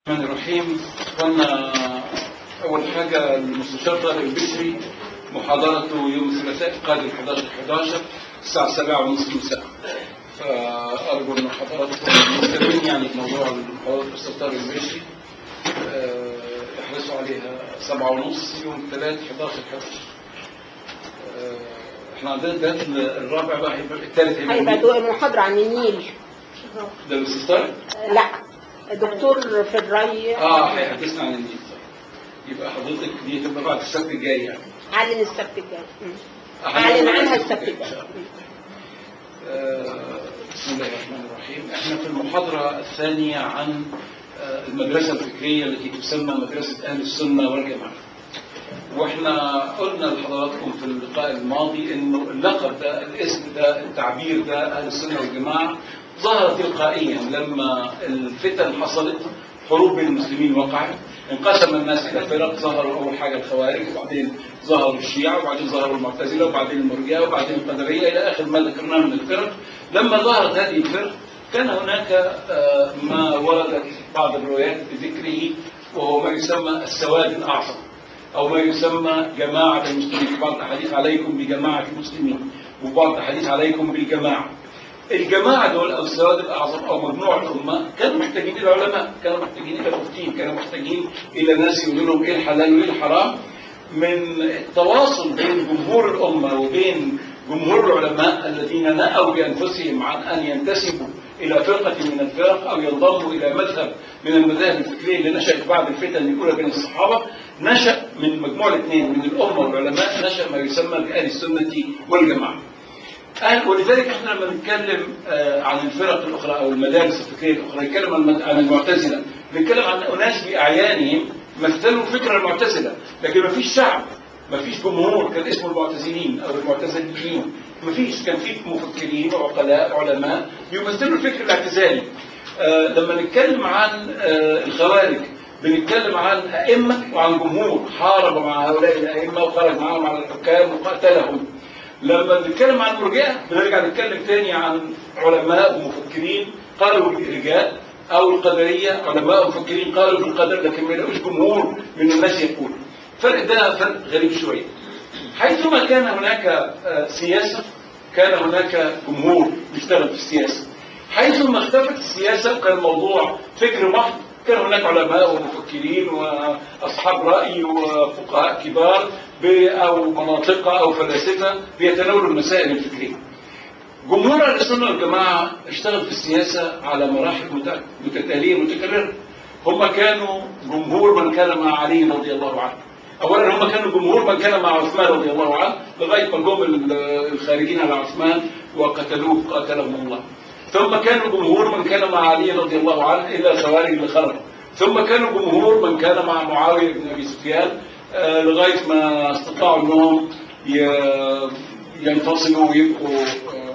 الرحمن الرحيم قلنا أول حاجة المستشار طارق البشري محاضرته يوم الثلاثاء القادم 11 11 الساعة 7 ونصف مساء فأرجو أن حضراتكم مهتمين يعني بموضوع محاضرة الأستاذ طارق البشري آه، يحرصوا عليها 7 ونص يوم الثلاث 11 11 آه، احنا عندنا الدرس الرابع بقى هيبقى الثالث هيبقى هيبقى مين؟ دو- محاضرة عن النيل ده الأستاذ طارق؟ لا دكتور في الري اه هيحدثنا عن النيل يبقى حضرتك دي تبقى بعد السبت الجاي يعني أعلن السبت الجاي مم. أعلن عنها السبت إن الجاي شاء الله. آه، بسم الله الرحمن الرحيم احنا في المحاضرة الثانية عن آه، المدرسة الفكرية التي تسمى مدرسة أهل السنة والجماعة واحنا قلنا لحضراتكم في اللقاء الماضي انه اللقب ده الاسم ده التعبير ده اهل السنه والجماعه ظهر تلقائيا لما الفتن حصلت حروب بين المسلمين وقعت انقسم الناس الى فرق ظهروا اول حاجه الخوارج وبعدين ظهروا الشيعه وبعدين ظهروا المعتزله وبعدين المرجئه وبعدين القدريه الى اخر ما ذكرناه من الفرق لما ظهرت هذه الفرق كان هناك آه، ما وردت بعض الروايات بذكره وهو ما يسمى السواد الاعظم أو ما يسمى جماعة المسلمين في بعض الأحاديث عليكم بجماعة المسلمين وفي بعض الأحاديث عليكم بالجماعة الجماعة دول أو السواد الأعظم أو مجموعة الأمة كانوا محتاجين إلى علماء كانوا محتاجين إلى مفتين كانوا محتاجين إلى ناس يقولوا لهم إيه الحلال وإيه الحرام من التواصل بين جمهور الأمة وبين جمهور العلماء الذين نأوا بأنفسهم عن أن ينتسبوا إلى فرقة من الفرق أو ينضموا إلى مذهب من المذاهب الفكرية اللي نشأت بعد الفتن الأولى بين الصحابة نشأ من مجموعة الاثنين من الأمة والعلماء نشأ ما يسمى بأهل السنة والجماعة أهل ولذلك احنا لما نتكلم آه، عن الفرق الأخرى أو المدارس الفكرية الأخرى نتكلم عن المد- عن المعتزلة نتكلم عن أناس بأعيانهم مثلوا فكر المعتزلة لكن ما فيش شعب ما فيش جمهور كان اسمه المعتزلين أو المعتزليين ما فيش كان في مفكرين وعقلاء علماء يمثلوا الفكر الاعتزالي آه، لما نتكلم عن آه، الخوارج بنتكلم عن أئمة وعن جمهور حارب مع هؤلاء الأئمة وخرج معهم على الحكام وقاتلهم لما بنتكلم عن المرجئه بنرجع نتكلم تاني عن علماء ومفكرين قالوا بالارجاء او القدريه علماء ومفكرين قالوا بالقدر لكن ما يلاقوش جمهور من الناس يقول الفرق ده فرق غريب شويه حيثما كان هناك آه، سياسه كان هناك جمهور بيشتغل في السياسه حيثما اختفت السياسه وكان الموضوع فكر محض كان هناك علماء ومفكرين واصحاب راي وفقهاء كبار ب- او مناطق او فلاسفه بيتناولوا المسائل الفكريه. جمهور اهل السنه والجماعه اشتغل في السياسه على مراحل مت- متتاليه متكرره. هم كانوا جمهور من كان مع علي رضي الله عنه. اولا هم كانوا جمهور من كان مع عثمان رضي الله عنه لغايه ما جم ال- الخارجين على عثمان وقتلوه قاتلهم الله. ثم كانوا جمهور من كان مع علي رضي الله عنه الى الخوارج اللي خرجوا. ثم كانوا جمهور من كان مع معاويه بن ابي سفيان آه، لغايه ما استطاعوا انهم ي- ينفصلوا ويبقوا آه،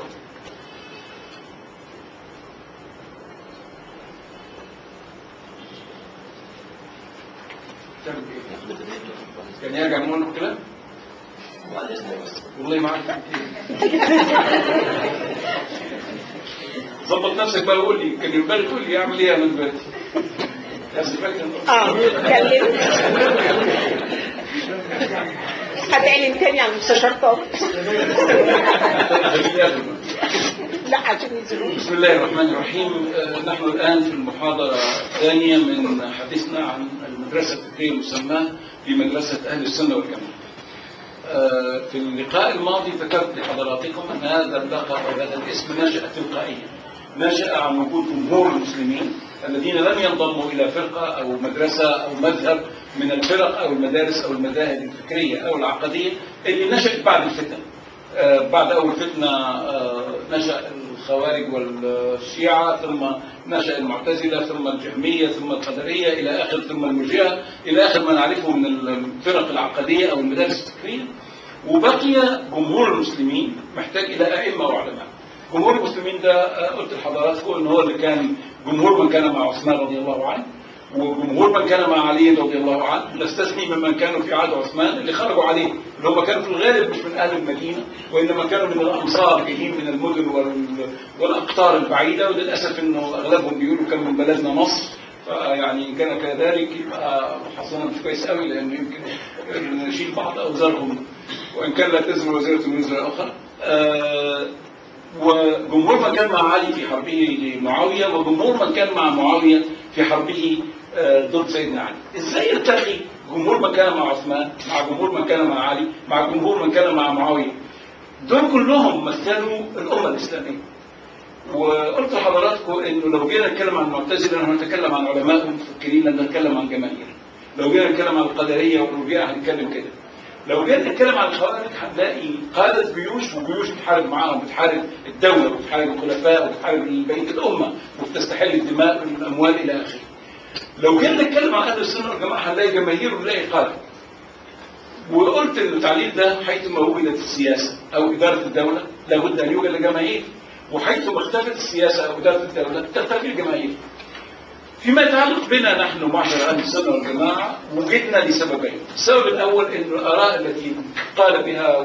كان يرجع من اول الكلام والله ما عارف ظبط نفسك بقى وقول لي كان يبقى تقول لي اعمل ايه انا دلوقتي بس فاكر اه اتكلم هتعلن تاني عن المستشار طارق لا عشان يزوروا بسم الله الرحمن الرحيم آه، نحن الآن في المحاضرة الثانية من حديثنا عن المدرسة الفكرية المسماة بمدرسة أهل السنة والجماعة آه، في اللقاء الماضي ذكرت لحضراتكم أن هذا اللقب أو هذا الاسم نشأ تلقائيا نشأ عن وجود جمهور المسلمين الذين لم ينضموا إلى فرقة أو مدرسة أو مذهب من الفرق أو المدارس أو المذاهب الفكرية أو العقدية اللي نشأت بعد الفتن آه، بعد أول فتنة آه، نشأ الخوارج والشيعة ثم نشأ المعتزلة ثم الجهمية ثم القدرية إلى آخر ثم المرجئة إلى آخر ما نعرفه من الفرق العقدية أو المدارس الفكرية وبقي جمهور المسلمين محتاج إلى أئمة وعلماء جمهور المسلمين ده آه، قلت لحضراتكم ان هو اللي كان جمهور من كان مع عثمان رضي الله عنه وجمهور من كان مع علي رضي الله عنه نستثني ممن كانوا في عهد عثمان اللي خرجوا عليه اللي هم كانوا في الغالب مش من اهل المدينه وانما كانوا من الامصار جايين من المدن وال- والاقطار البعيده وللاسف انه اغلبهم بيقولوا كان من بلدنا مصر فيعني إن كان كذلك يبقى حظنا مش كويس قوي لأنه يمكن نشيل بعض أوزارهم وإن كان لا تزر وزيرة من وزر أخرى آه، وجمهور من كان مع علي في حربه لمعاوية وجمهور من كان مع معاوية في حربه آه، ضد سيدنا علي ازاي يلتقي جمهور من كان مع عثمان مع جمهور من كان مع علي مع جمهور من كان مع معاوية دول كلهم مثلوا الأمة الإسلامية وقلت لحضراتكم انه لو جينا نتكلم عن المعتزله احنا هنتكلم عن علماء مفكرين لن نتكلم عن جماهير لو جينا نتكلم عن القدريه والرجاء هنتكلم كده لو جينا نتكلم عن الخوارج هنلاقي قادة جيوش وجيوش بتحارب معاهم بتحارب الدولة وبتحارب الخلفاء وبتحارب بقية الأمة وبتستحل الدماء والأموال إلى آخره. لو جينا نتكلم عن أهل السنة والجماعة هنلاقي جماهير ونلاقي قادة. وقلت ان التعليل ده حيثما وجدت السياسة أو إدارة الدولة لابد أن يوجد جماهير وحيثما اختفت السياسة أو إدارة الدولة تختفي الجماهير. فيما يتعلق بنا نحن معشر أهل السنة والجماعة وجدنا لسببين السبب الأول أن الآراء التي قال بها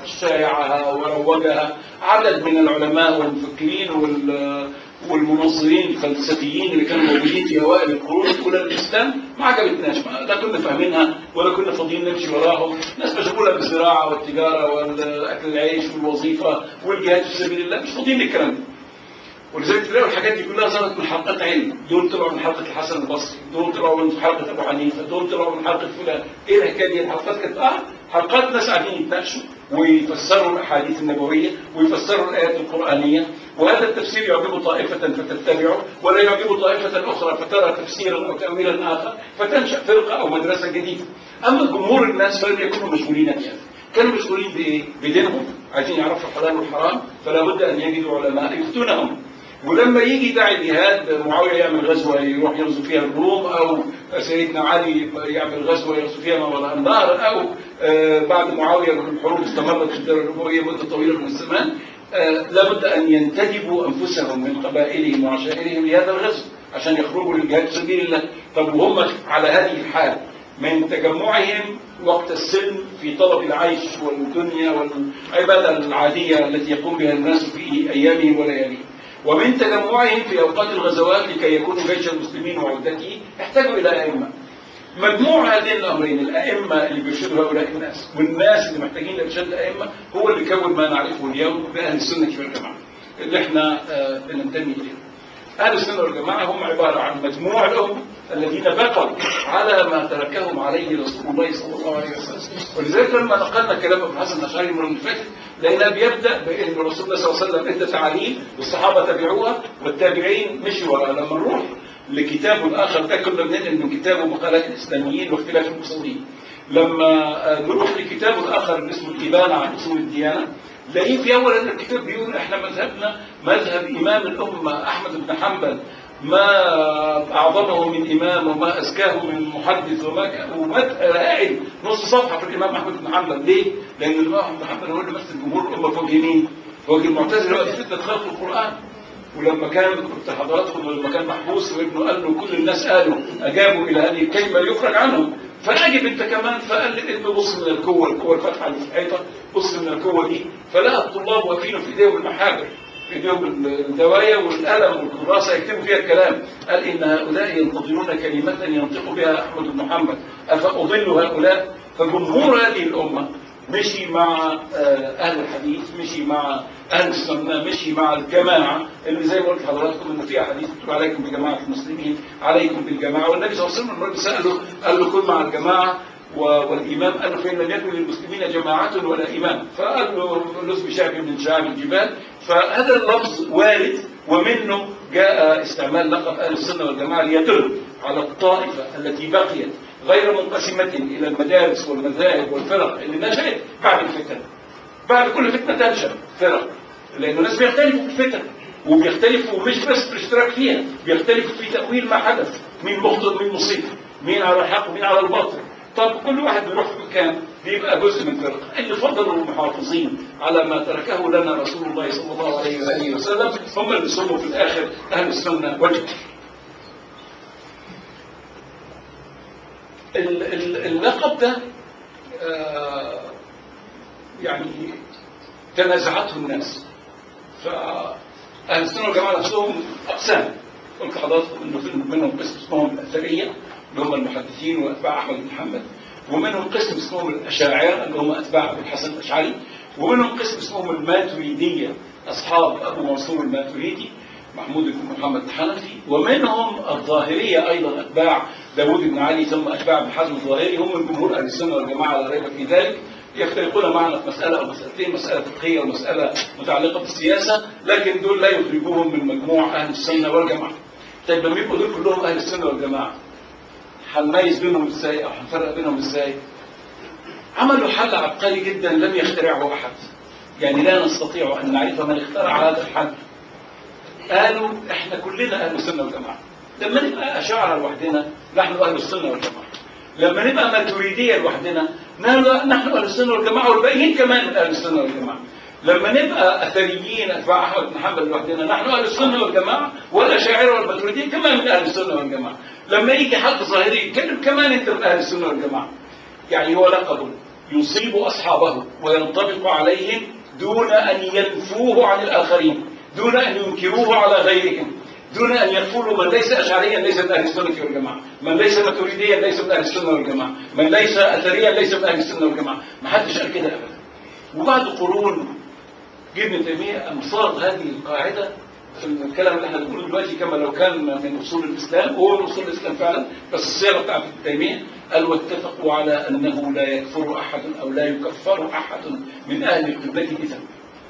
وشايعها وروجها عدد من العلماء والمفكرين وال والمنظرين الفلسفيين اللي كانوا موجودين في اوائل القرون الاولى للاسلام ما عجبتناش ما لا كنا فاهمينها ولا كنا فاضيين نمشي وراهم ناس مشغوله بالزراعه والتجاره والاكل العيش والوظيفه والجهاد في سبيل الله مش فاضيين للكلام ده ولذلك تلاقوا الحاجات دي كلها ظهرت من حلقات علم دول طلعوا من حلقه الحسن البصري دول طلعوا من حلقه ابو حنيفه دول طلعوا من حلقه فلان ايه الحكايه دي الحلقات كانت اه حلقات ناس قاعدين يتناقشوا ويفسروا الاحاديث النبويه ويفسروا الايات القرانيه وهذا التفسير يعجب طائفه فتتبعه ولا يعجب طائفه اخرى فترى تفسيرا او تاويلا اخر فتنشا فرقه او مدرسه جديده اما جمهور الناس فلم يكونوا مشغولين بهذا كانوا مشغولين بايه؟ بدينهم عايزين يعرفوا الحلال والحرام فلا بد ان يجدوا علماء يفتونهم ولما يجي داعي جهاد معاويه يعمل غزوه يروح يغزو فيها الروم او سيدنا علي يعمل غزوه يغزو فيها ما وراء النهر او آه، بعد معاويه الحروب استمرت في الدوله الامويه مده طويله من الزمان آه، لابد ان ينتدبوا انفسهم من قبائلهم وعشائرهم لهذا الغزو عشان يخرجوا للجهاد في سبيل الله طب وهم على هذه الحال من تجمعهم وقت السن في طلب العيش والدنيا والعباده العاديه التي يقوم بها الناس في ايامهم ولياليهم ومن تجمعهم في اوقات الغزوات لكي يكونوا جيش المسلمين وعدته احتاجوا الى ائمه. مجموع هذين الامرين الائمه اللي بيرشدوا هؤلاء الناس والناس اللي محتاجين لارشاد الائمه هو اللي كون ما نعرفه اليوم باهل السنه والجماعه اللي احنا آه، بننتمي اليه. اهل السنه والجماعه هم عباره عن مجموع الامه الذين بقوا على ما تركهم عليه رسول الله صلى الله عليه وسلم ولذلك لما نقلنا كلام ابن حسن الاشعري المره اللي فاتت لقينا بيبدا بان رسول الله صلى الله عليه وسلم ادى تعاليم والصحابه تبعوها والتابعين مشوا وراها لما نروح لكتاب اخر ده كنا بننقل من كتابه مقالات الاسلاميين واختلاف المصورين لما آه، نروح لكتاب اخر اسمه الابانه عن اصول الديانه لاقيه في اول هذا الكتاب بيقول احنا مذهبنا مذهب امام الامه احمد بن حنبل ما اعظمه من امام وما ازكاه من محدث وما كان ومدح قاعد نص صفحه في الامام احمد بن حنبل ليه؟ لان الامام احمد بن حنبل هو اللي مثل جمهور الامه في وجه مين؟ في وجه المعتزله وقت فتنه خلق القران ولما كان كنت حضراتكم لما كان محبوس وابنه قال له كل الناس قالوا اجابوا الى هذه الكلمه ليخرج عنهم فاجب انت كمان فقال لابنه بص من القوه القوه الفاتحه اللي في الحيطه بص من القوه دي فلقى الطلاب واقفين في ايديهم المحابر في ايديهم الدوايه والقلم والكراسه يكتبوا فيها الكلام قال ان هؤلاء ينتظرون كلمه ينطق بها احمد بن محمد افاضل هؤلاء فجمهور هذه الامه مشي مع آه، اهل الحديث مشي مع اهل السنه مشي مع الجماعه اللي زي ما قلت لحضراتكم انه في احاديث بتقول عليكم بجماعه المسلمين عليكم بالجماعه والنبي صلى الله عليه وسلم الراجل ساله قال له كن مع الجماعه و- والامام قال له فان لم يكن للمسلمين جماعه ولا امام فقال له لزم شعب من شعاب الجبال فهذا اللفظ وارد ومنه جاء استعمال لقب اهل السنه والجماعه ليدل على الطائفه التي بقيت غير منقسمه الى المدارس والمذاهب والفرق اللي نشات بعد الفتن بعد كل فتنه تنشا فرق لان الناس بيختلفوا في الفتن وبيختلفوا مش بس في الاشتراك فيها بيختلفوا في تاويل ما حدث مين مخطئ مين مصيب مين على الحق ومين على الباطل طب كل واحد بيروح في مكان بيبقى جزء من فرقه اللي فضلوا المحافظين على ما تركه لنا رسول الله صلى الله عليه واله وسلم هم اللي صلوا في الاخر اهل السنه والجماعه ال- ال- اللقب ده آه، يعني تنازعته الناس فأهل السنة والجماعة نفسهم أقسام قلت لحضراتكم انه في منهم قسم اسمهم الاثريه اللي هم المحدثين واتباع احمد بن محمد ومنهم قسم اسمهم الاشاعره اللي هم اتباع ابو الحسن الاشعري ومنهم قسم اسمهم الماتريديه اصحاب ابو منصور الماتريدي محمود بن محمد الحنفي ومنهم الظاهريه ايضا اتباع داوود بن علي ثم اتباع ابن حزم الظاهري هم من جمهور اهل السنه والجماعه لا ريب في ذلك يختلفون معنا في مسألة أو مسألتين مسألة فقهية ومسألة متعلقة بالسياسة لكن دول لا يخرجوهم من مجموع أهل السنة والجماعة طيب لما يبقوا دول كلهم أهل السنة والجماعة هنميز بينهم ازاي أو هنفرق بينهم ازاي عملوا حل عبقري جدا لم يخترعه أحد يعني لا نستطيع أن نعرف من اخترع هذا الحل قالوا احنا كلنا أهل السنة والجماعة لما نبقى أشاعرة لوحدنا نحن أهل السنة والجماعة لما نبقى ماتوريدية لوحدنا نحن أهل السنة والجماعة والباقيين كمان من أهل السنة والجماعة لما نبقى أثريين أتباع أحمد بن حنبل لوحدنا نحن أهل السنة والجماعة والأشاعرة والماتريدية كمان من أهل السنة والجماعة لما يجي حد ظاهري يتكلم كمان أنت من أهل السنة والجماعة يعني هو لقب يصيب أصحابه وينطبق عليهم دون أن ينفوه عن الآخرين دون أن ينكروه على غيرهم دون أن يقولوا من ليس أشعريا ليس من أهل السنة والجماعة من ليس ماتريديا ليس من أهل السنة والجماعة من ليس أثريا ليس من أهل السنة والجماعة ما حدش قال كده أبدا وبعد قرون جه ابن تيمية أمصاد هذه القاعدة في الكلام اللي احنا بنقوله دلوقتي كما لو كان من أصول الإسلام وهو من أصول الإسلام فعلا بس الصيغة بتاعت ابن تيمية قال واتفقوا على أنه لا يكفر أحد أو لا يكفر أحد من أهل القبلة بذنب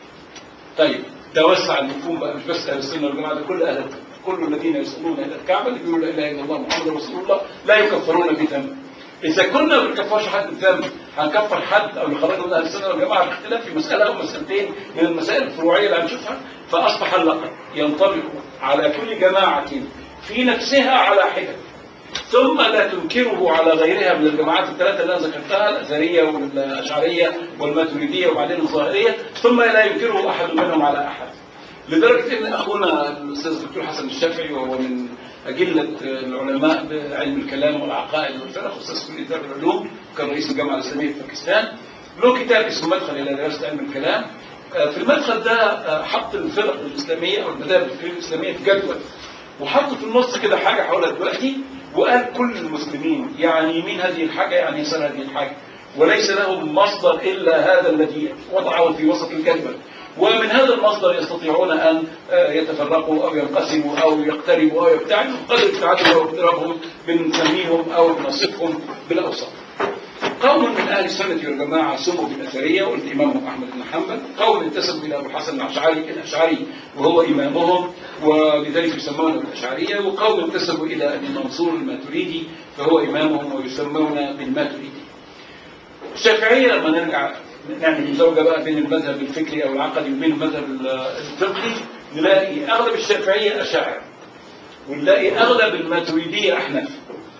طيب توسع المفهوم بقى مش بس أهل السنة والجماعة ده كل أهل كل الذين يصلون الى الكعبه اللي بيقولوا لا اله الا الله محمد رسول الله لا يكفرون بذنب. اذا كنا ما بنكفرش حد بذنب هنكفر حد او يخرجوا من اهل السنه والجماعه باختلاف في مساله او مسالتين من المسائل الفروعيه اللي هنشوفها فاصبح اللقب ينطبق على كل جماعه في نفسها على حده ثم لا تنكره على غيرها من الجماعات الثلاثه اللي انا ذكرتها الاثريه والاشعريه والماتريديه وبعدين الظاهريه ثم لا ينكره احد منهم على احد. لدرجة أن أخونا الأستاذ الدكتور حسن الشافعي وهو من أجلة العلماء بعلم الكلام والعقائد والفرق أستاذ كلية دار العلوم كان رئيس الجامعة الإسلامية في باكستان له كتاب اسمه مدخل إلى دراسة علم الكلام في المدخل ده حط الفرق الإسلامية أو المذاهب الفكرية الإسلامية في جدول وحط في النص كده حاجة حولها دلوقتي وقال كل المسلمين يعني مين هذه الحاجة يعني يسأل هذه الحاجة وليس لهم مصدر إلا هذا الذي وضعه في وسط الكلمة ومن هذا المصدر يستطيعون أن يتفرقوا أو ينقسموا أو يقتربوا أو يبتعدوا قدر ابتعادهم واقترابهم بنسميهم أو بنصفهم بالأوصاف. قوم من أهل السنة والجماعة سموا بالأثرية قلت إمامهم أحمد بن حنبل، قوم انتسبوا إلى أبو الحسن الأشعري الأشعري وهو إمامهم ولذلك يسمون بالأشعرية، وقوم انتسبوا إلى أبي منصور الماتريدي فهو إمامهم ويسمون بالماتريدي. الشافعية لما نرجع نعمل مزوجة بقى بين المذهب الفكري أو العقدي وبين المذهب الفقهي نلاقي أغلب الشافعية أشاعرة ونلاقي أغلب الماتريدية أحناف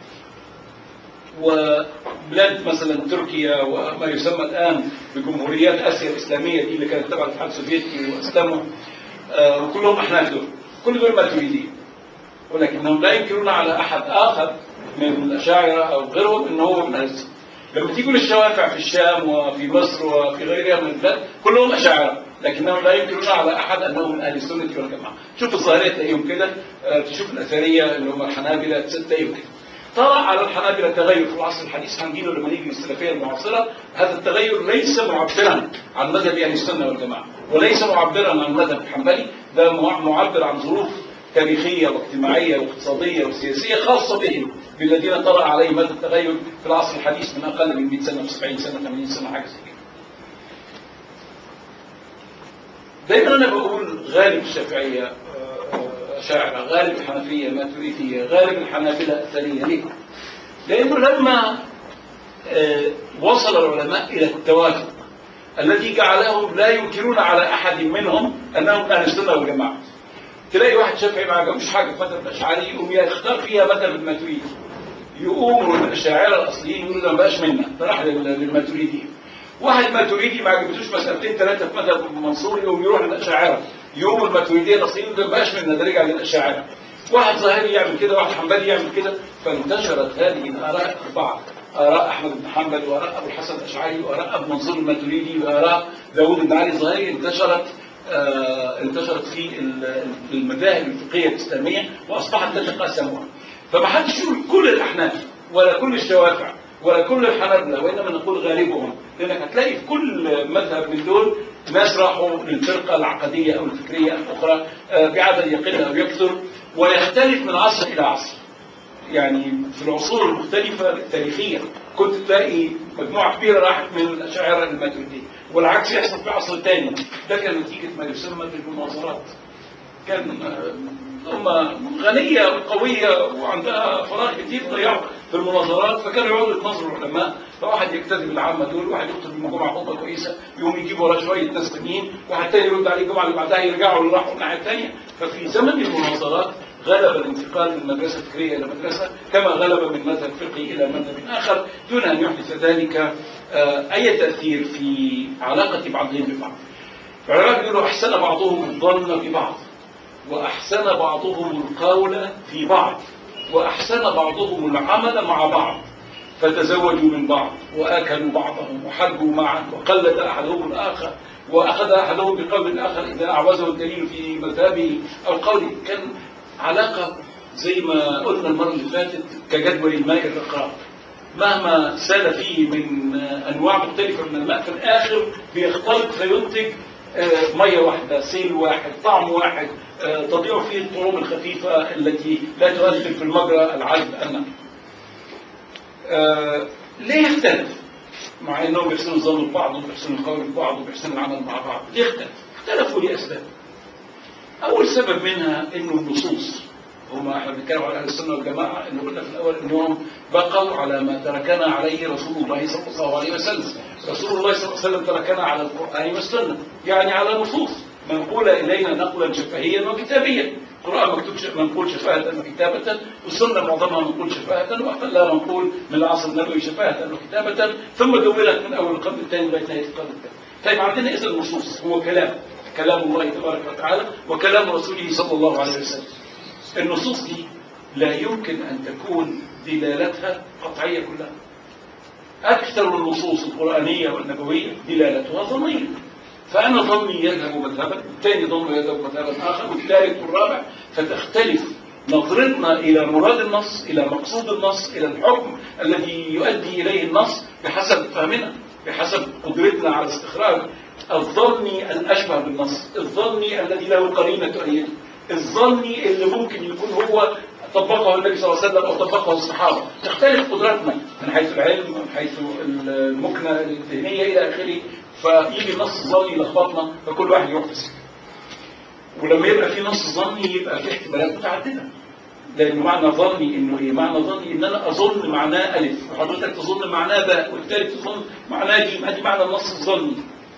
وبلاد مثلا تركيا وما يسمى الآن بجمهوريات آسيا الإسلامية دي اللي كانت تبع الاتحاد السوفيتي وأسلموا آه وكلهم أحناف دول كل دول ماتريدية ولكنهم لا ينكرون على أحد آخر من الأشاعرة أو غيرهم إن هو من أهل لما تيجوا للشوافع في الشام وفي مصر وفي غيرها من البلاد كلهم أشاعرة لكنهم لا ينكرون على أحد أنه من أهل السنة والجماعة شوف الظاهرية تلاقيهم كده تشوف الأثرية اللي هم الحنابلة تلاقيهم كده طرأ على الحنابلة تغير في العصر الحديث هنجيله لما نيجي للسلفية المعاصرة هذا التغير ليس معبرا عن مذهب أهل السنة والجماعة وليس معبرا عن المذهب الحنبلي ده معبر عن ظروف تاريخية واجتماعية واقتصادية وسياسية خاصة بهم بالذين طرأ عليهم هذا التغير في العصر الحديث من أقل من 100 سنة 70 سنة 80 سنة حاجة زي كده. دايما أنا بقول غالب الشافعية أشاعرة غالب الحنفية ماتريدية غالب الحنابلة أثرية ليه؟ لأنه لما وصل العلماء إلى التوافق الذي جعلهم لا ينكرون على أحد منهم أنهم أهل السنة والجماعة تلاقي واحد شافعي ما عجبوش حاجه في مذهب الاشعري يقوم يختار فيها مذهب الماتريدي يقوموا الاشاعره الاصليين يقولوا ده ما بقاش منا ده راح للماتريدي واحد ماتريدي ما عجبتوش مسألتين ثلاثه في مذهب منصور يقوم يروح للاشاعره يقوم الماتريديه الاصليين ده ما بقاش منا ده رجع للاشاعره واحد ظاهري يعمل كده واحد حنبلي يعمل كده فانتشرت هذه الاراء الاربعه آراء أحمد بن حنبل وآراء أبو الحسن الأشعري وآراء أبو منصور الماتريدي وآراء داوود بن علي الظاهري انتشرت آه، انتشرت في ال- المذاهب الفقهيه الاسلاميه واصبحت تتقاسمها فما حدش يقول كل الاحناف ولا كل الشوافع ولا كل الحنابلة وإنما نقول غالبهم لأنك هتلاقي في كل مذهب من دول ناس راحوا للفرقة العقدية أو الفكرية الأخرى آه، بعدد يقل أو يكثر ويختلف من عصر إلى عصر يعني في العصور المختلفة التاريخية كنت تلاقي مجموعة كبيرة راحت من الأشاعرة الماتريدية والعكس يحصل في عصر تاني ده كان نتيجة ما يسمى بالمناظرات كان آه، أمة غنية وقوية وعندها فراغ كتير ضيعوا في المناظرات فكانوا يقعدوا يتناظروا العلماء فواحد يكتذب العامة دول واحد يخطب المجموعة خطبة كويسة يقوم يجيب وراه شوية ناس تانيين واحد تاني يرد عليه الجمعة اللي بعدها يرجعوا اللي راحوا الناحية التانية ففي زمن المناظرات غلب الانتقال من مدرسة فكرية إلى مدرسة كما غلب من مذهب فقهي إلى مذهب آخر دون أن يحدث ذلك آه، أي تأثير في علاقة بعضهم ببعض. العلماء بيقولوا أحسن بعضهم الظن ببعض وأحسن بعضهم القول في بعض وأحسن بعضهم العمل مع بعض فتزوجوا من بعض وآكلوا بعضهم وحجوا معا وقلد أحدهم الآخر وأخذ أحدهم بقول الآخر إذا أعوزه الدليل في مذهبه أو قوله كان علاقة زي ما قلنا المرة اللي فاتت كجدول الماء الرقراق مهما سال فيه من أنواع مختلفة من الماء في الآخر بيختلط فينتج آه، مية واحدة سيل واحد طعم واحد آه، تضيع فيه الطعوم الخفيفة التي لا تؤثر في المجرى العذب النقي آه، ليه يختلف؟ مع انهم بيحسنوا الظن ببعض وبيحسنوا القول ببعض وبيحسنوا العمل مع بعض، ليه اختلف؟ اختلفوا لاسباب. اول سبب منها انه النصوص هما احنا بنتكلم على اهل السنه والجماعه انه قلنا في الاول انهم بقوا على ما تركنا عليه رسول الله صلى الله عليه وسلم. رسول الله صلى الله عليه وسلم تركنا على القران والسنه، يعني على نصوص منقوله الينا نقلا شفهيا وكتابيا. القرآن مكتوب ش- منقول شفاهة وكتابة والسنة معظمها منقول شفاهة وأقلها منقول من العصر النبوي شفاهة وكتابة ثم دونت من أول القرن الثاني لغاية نهاية القرن الثاني. طيب عندنا إذا النصوص هو كلام كلام الله تبارك وتعالى وكلام رسوله صلى الله عليه وسلم. النصوص دي لا يمكن أن تكون دلالتها قطعية كلها. أكثر النصوص القرآنية والنبوية دلالتها ظنية. فأنا ظني يذهب مذهبا الثاني ظنه يذهب مذهبا آخر والثالث والرابع فتختلف نظرتنا إلى مراد النص إلى مقصود النص إلى الحكم الذي يؤدي إليه النص بحسب فهمنا بحسب قدرتنا على استخراج الظني الأشبه بالنص الظني الذي له قرينة تؤيده الظني اللي ممكن يكون هو طبقه النبي صلى الله عليه وسلم أو طبقه الصحابة تختلف قدراتنا من حيث العلم من حيث المكنة الذهنية إلى آخره فيجي النص الظني يلخبطنا فكل واحد يروح في سكة. ولما يبقى في نص ظني يبقى في احتمالات متعددة لأنه معنى ظني إنه إيه؟ معنى ظني إن أنا أظن معناه ألف وحضرتك تظن معناه باء والثالث تظن معناه جيم أدي معنى النص الظني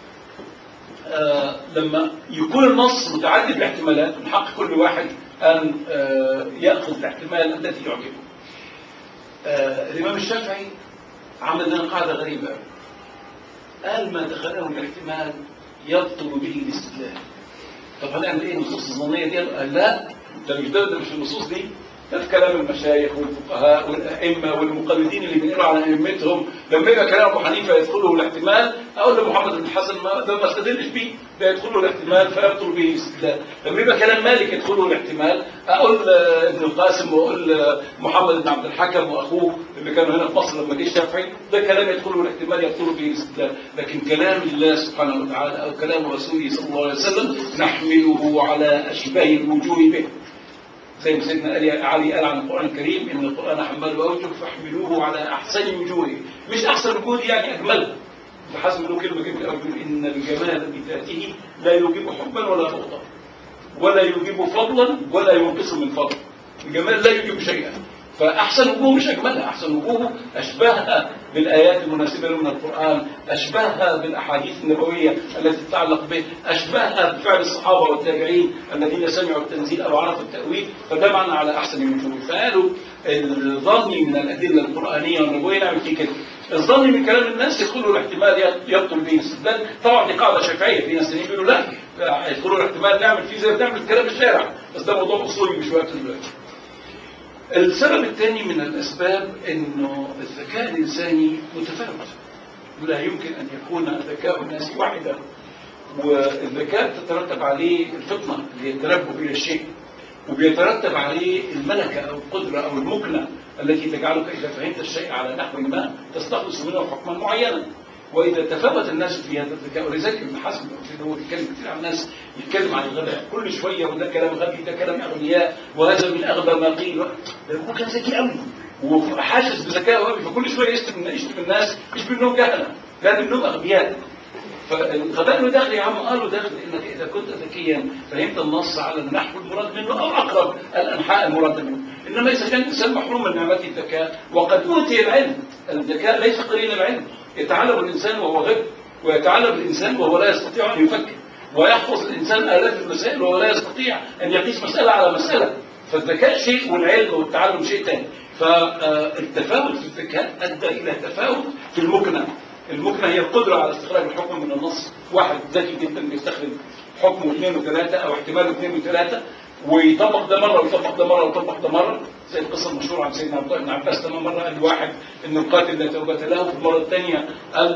آه لما يكون النص متعدد الاحتمالات من حق كل واحد أن آه يأخذ الاحتمال الذي يعجبه آه الإمام الشافعي عمل لنا قاعدة غريبة أوي. قال ما دخله الاحتمال يبطل به الاستدلال طب هنعمل ايه النصوص الظنيه دي؟ قال لا ده مش ده, ده مش النصوص دي ده في كلام المشايخ والفقهاء والائمه والمقلدين اللي بينقلوا على ائمتهم لما يبقى كلام ابو حنيفه يدخله الاحتمال اقول لمحمد بن الحسن ما ده ما استدلش بيه ده يدخله الاحتمال فيبطل به الاستدلال لما يبقى كلام مالك يدخله الاحتمال اقول آه، ابن القاسم واقول آه، محمد بن عبد الحكم واخوه اللي كانوا هنا في مصر لما جه الشافعي ده كلام يدخله الاحتمال يبطل به الاستدلال لكن كلام الله سبحانه وتعالى او كلام رسوله صلى الله عليه وسلم نحمله على اشبه الوجوه به زي ما سيدنا علي علي قال عن القرآن الكريم إن القرآن حمله أوجه فاحملوه على أحسن وجوهه مش أحسن وجوه يعني أجمله بحسب له كلمة جميلة أوي بيقول إن الجمال بذاته لا يوجب حبا ولا بغضا ولا يوجب فضلا ولا ينقص من فضل الجمال لا يوجب شيئا فأحسن وجوه مش أجملها أحسن وجوه أشبهها بالآيات المناسبة له من القرآن أشبهها بالأحاديث النبوية التي تتعلق به أشبهها بفعل الصحابة والتابعين الذين سمعوا التنزيل أو عرفوا التأويل فده معنى على أحسن وجوه فقالوا الظن من الأدلة القرآنية والنبوية نعمل فيه كده الظن من كلام الناس يدخلوا الاحتمال يبطل به الاستدلال طبعا دي قاعدة شافعية في ناس تانيين بيقولوا لا يدخلوا الاحتمال نعمل فيه زي ما بنعمل في كلام الشارع بس ده موضوع أصولي مش وقت دلوقتي السبب الثاني من الأسباب أنه الذكاء الإنساني متفاوت ولا يمكن أن يكون ذكاء الناس واحدا والذكاء تترتب عليه الفطنة اللي هي التنبه إلى الشيء وبيترتب عليه الملكة أو القدرة أو المكنة التي تجعلك إذا فهمت الشيء على نحو ما تستخلص منه حكما معينا وإذا تفاوت الناس في هذا الذكاء ولذلك ابن حزم هو بيتكلم كثير عن الناس يتكلم عن الغباء كل شوية وده كلام غبي ده كلام أغنياء وهذا من أغبى ما قيل هو كان ذكي قوي وحاسس بذكائه قوي فكل شوية يشتم يشتم الناس مش بأنهم جهلة لا بأنهم أغبياء فالغباء له داخل يا عم قالوا داخل انك اذا كنت ذكيا فهمت النص على النحو المراد منه او اقرب الانحاء المراد منه انما اذا كان الانسان محروم من نعمه الذكاء وقد اوتي العلم الذكاء ليس قليل العلم يتعلم الانسان وهو غب ويتعلم الانسان وهو لا يستطيع ان يفكر ويحفظ الانسان الاف المسائل وهو لا يستطيع ان يقيس مساله على مساله فالذكاء شيء والعلم والتعلم شيء ثاني فالتفاوت في الذكاء ادى الى تفاوت في المكنه المكنه هي القدره على استخراج الحكم من النص واحد ذكي جدا بيستخرج حكم واثنين وثلاثه او احتمال اثنين وثلاثه ويطبق ده مره ويطبق ده مره ويطبق ده مره زي القصه المشهوره عن سيدنا عبد الله بن عباس لما مره قال لواحد ان القاتل لا توبه له وفي المره الثانيه قال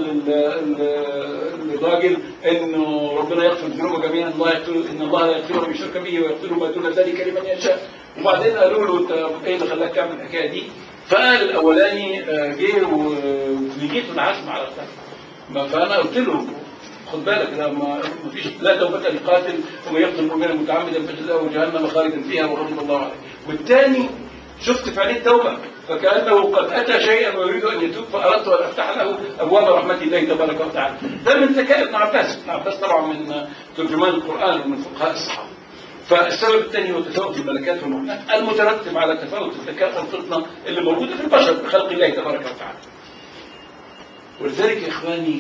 للراجل انه ربنا يغفر الذنوب جميعا الله يغفر ان الله لا يغفر من شرك به ويغفر ما دون ذلك لمن يشاء وبعدين قالوا له انت ايه اللي خلاك تعمل الحكايه دي؟ فقال الاولاني جه ولقيته العزم على القتل فانا قلت له خد بالك لا ما فيش لا توبه لقاتل ومن يقتل مؤمنا متعمدا فجزاؤه جهنم خالدا فيها وغضب الله عليه والثاني شفت في عينيه توبه فكانه قد اتى شيئا ويريد ان يتوب فاردت ان افتح له ابواب رحمه الله تبارك وتعالى ده من ذكاء ابن عباس ابن عباس طبعا من ترجمان القران ومن فقهاء الصحابه فالسبب الثاني هو تفاوت الملكات والمؤمنات المترتب على تفاوت الذكاء والفطنه اللي موجوده في البشر بخلق الله تبارك وتعالى. ولذلك يا اخواني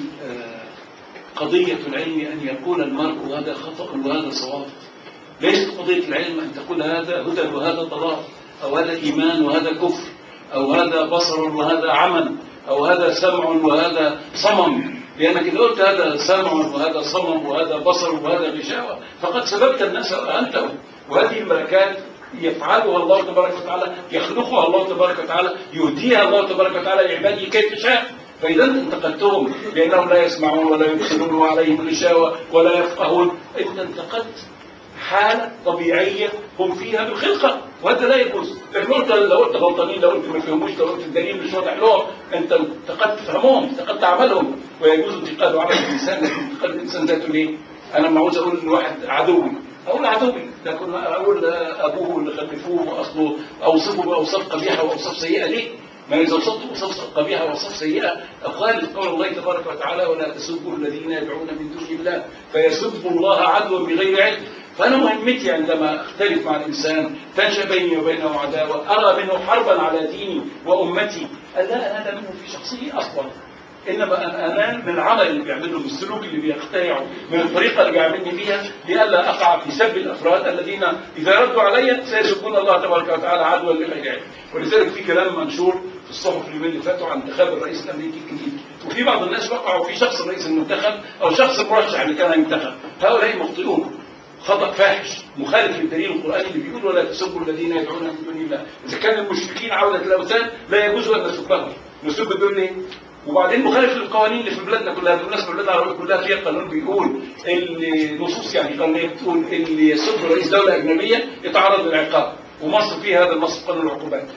قضيه العلم ان يقول المرء هذا خطا وهذا صواب. ليست قضيه العلم ان تقول هذا هدى وهذا ضلال او هذا ايمان وهذا كفر او هذا بصر وهذا عمل او هذا سمع وهذا صمم لأنك إذا قلت هذا سمع وهذا صمم وهذا بصر وهذا غشاوة فقد سببت الناس وأنتم وهذه الملكات يفعلها الله تبارك وتعالى يخلقها الله تبارك وتعالى يهديها الله تبارك وتعالى لعباده كيف شاء فإذا أنت انتقدتهم لأنهم لا يسمعون ولا يبصرون وعليهم غشاوة ولا يفقهون أنت انتقدت حالة طبيعية هم فيها بالخلقة وهذا لا يجوز لكن قلت لو قلت غلطانين لو قلت ما فهموش لو قلت الدليل مش واضح لهم انت انتقدت فهمهم انتقدت عملهم ويجوز انتقاد عمل الانسان لكن انتقاد الانسان ذاته ليه؟ انا لما عاوز اقول ان واحد عدوي اقول عدوي لكن اقول ابوه اللي خلفوه واصله اوصفه باوصاف قبيحه واوصاف سيئه ليه؟ ما إذا وصفت وصف قبيحة وصف سيئة أخالف قول الله تبارك وتعالى ولا تسبوا الذين يدعون من دون الله فيسبوا الله عدوا بغير علم فأنا مهمتي عندما أختلف مع الإنسان تنشأ بيني وبينه عداوة أرى منه حربا على ديني وأمتي ألا أنال منه في شخصه أصلا انما انا انال من العمل اللي بيعمله من السلوك اللي بيقتنعه من الطريقه اللي بيعاملني بيها لئلا اقع في سب الافراد الذين اذا ردوا علي سيسبون الله تبارك وتعالى عدوا لغير علم ولذلك في كلام منشور في الصحف اليومين اللي فاتوا عن انتخاب الرئيس الامريكي الجديد وفي بعض الناس وقعوا في شخص الرئيس المنتخب او شخص المرشح اللي كان ينتخب هؤلاء مخطئون خطأ فاحش مخالف للدليل القرآني اللي بيقول ولا تسبوا الذين يدعون من دون الله إذا كان المشركين عودة الأوثان لا يجوز أن نسبهم نسب دول ليه؟ وبعدين مخالف للقوانين اللي في بلادنا كلها بالمناسبه البلاد العربيه كلها فيها قانون بيقول اللي نصوص يعني قانونيه بتقول اللي يسب رئيس دوله اجنبيه يتعرض للعقاب ومصر فيها هذا النص قانون العقوبات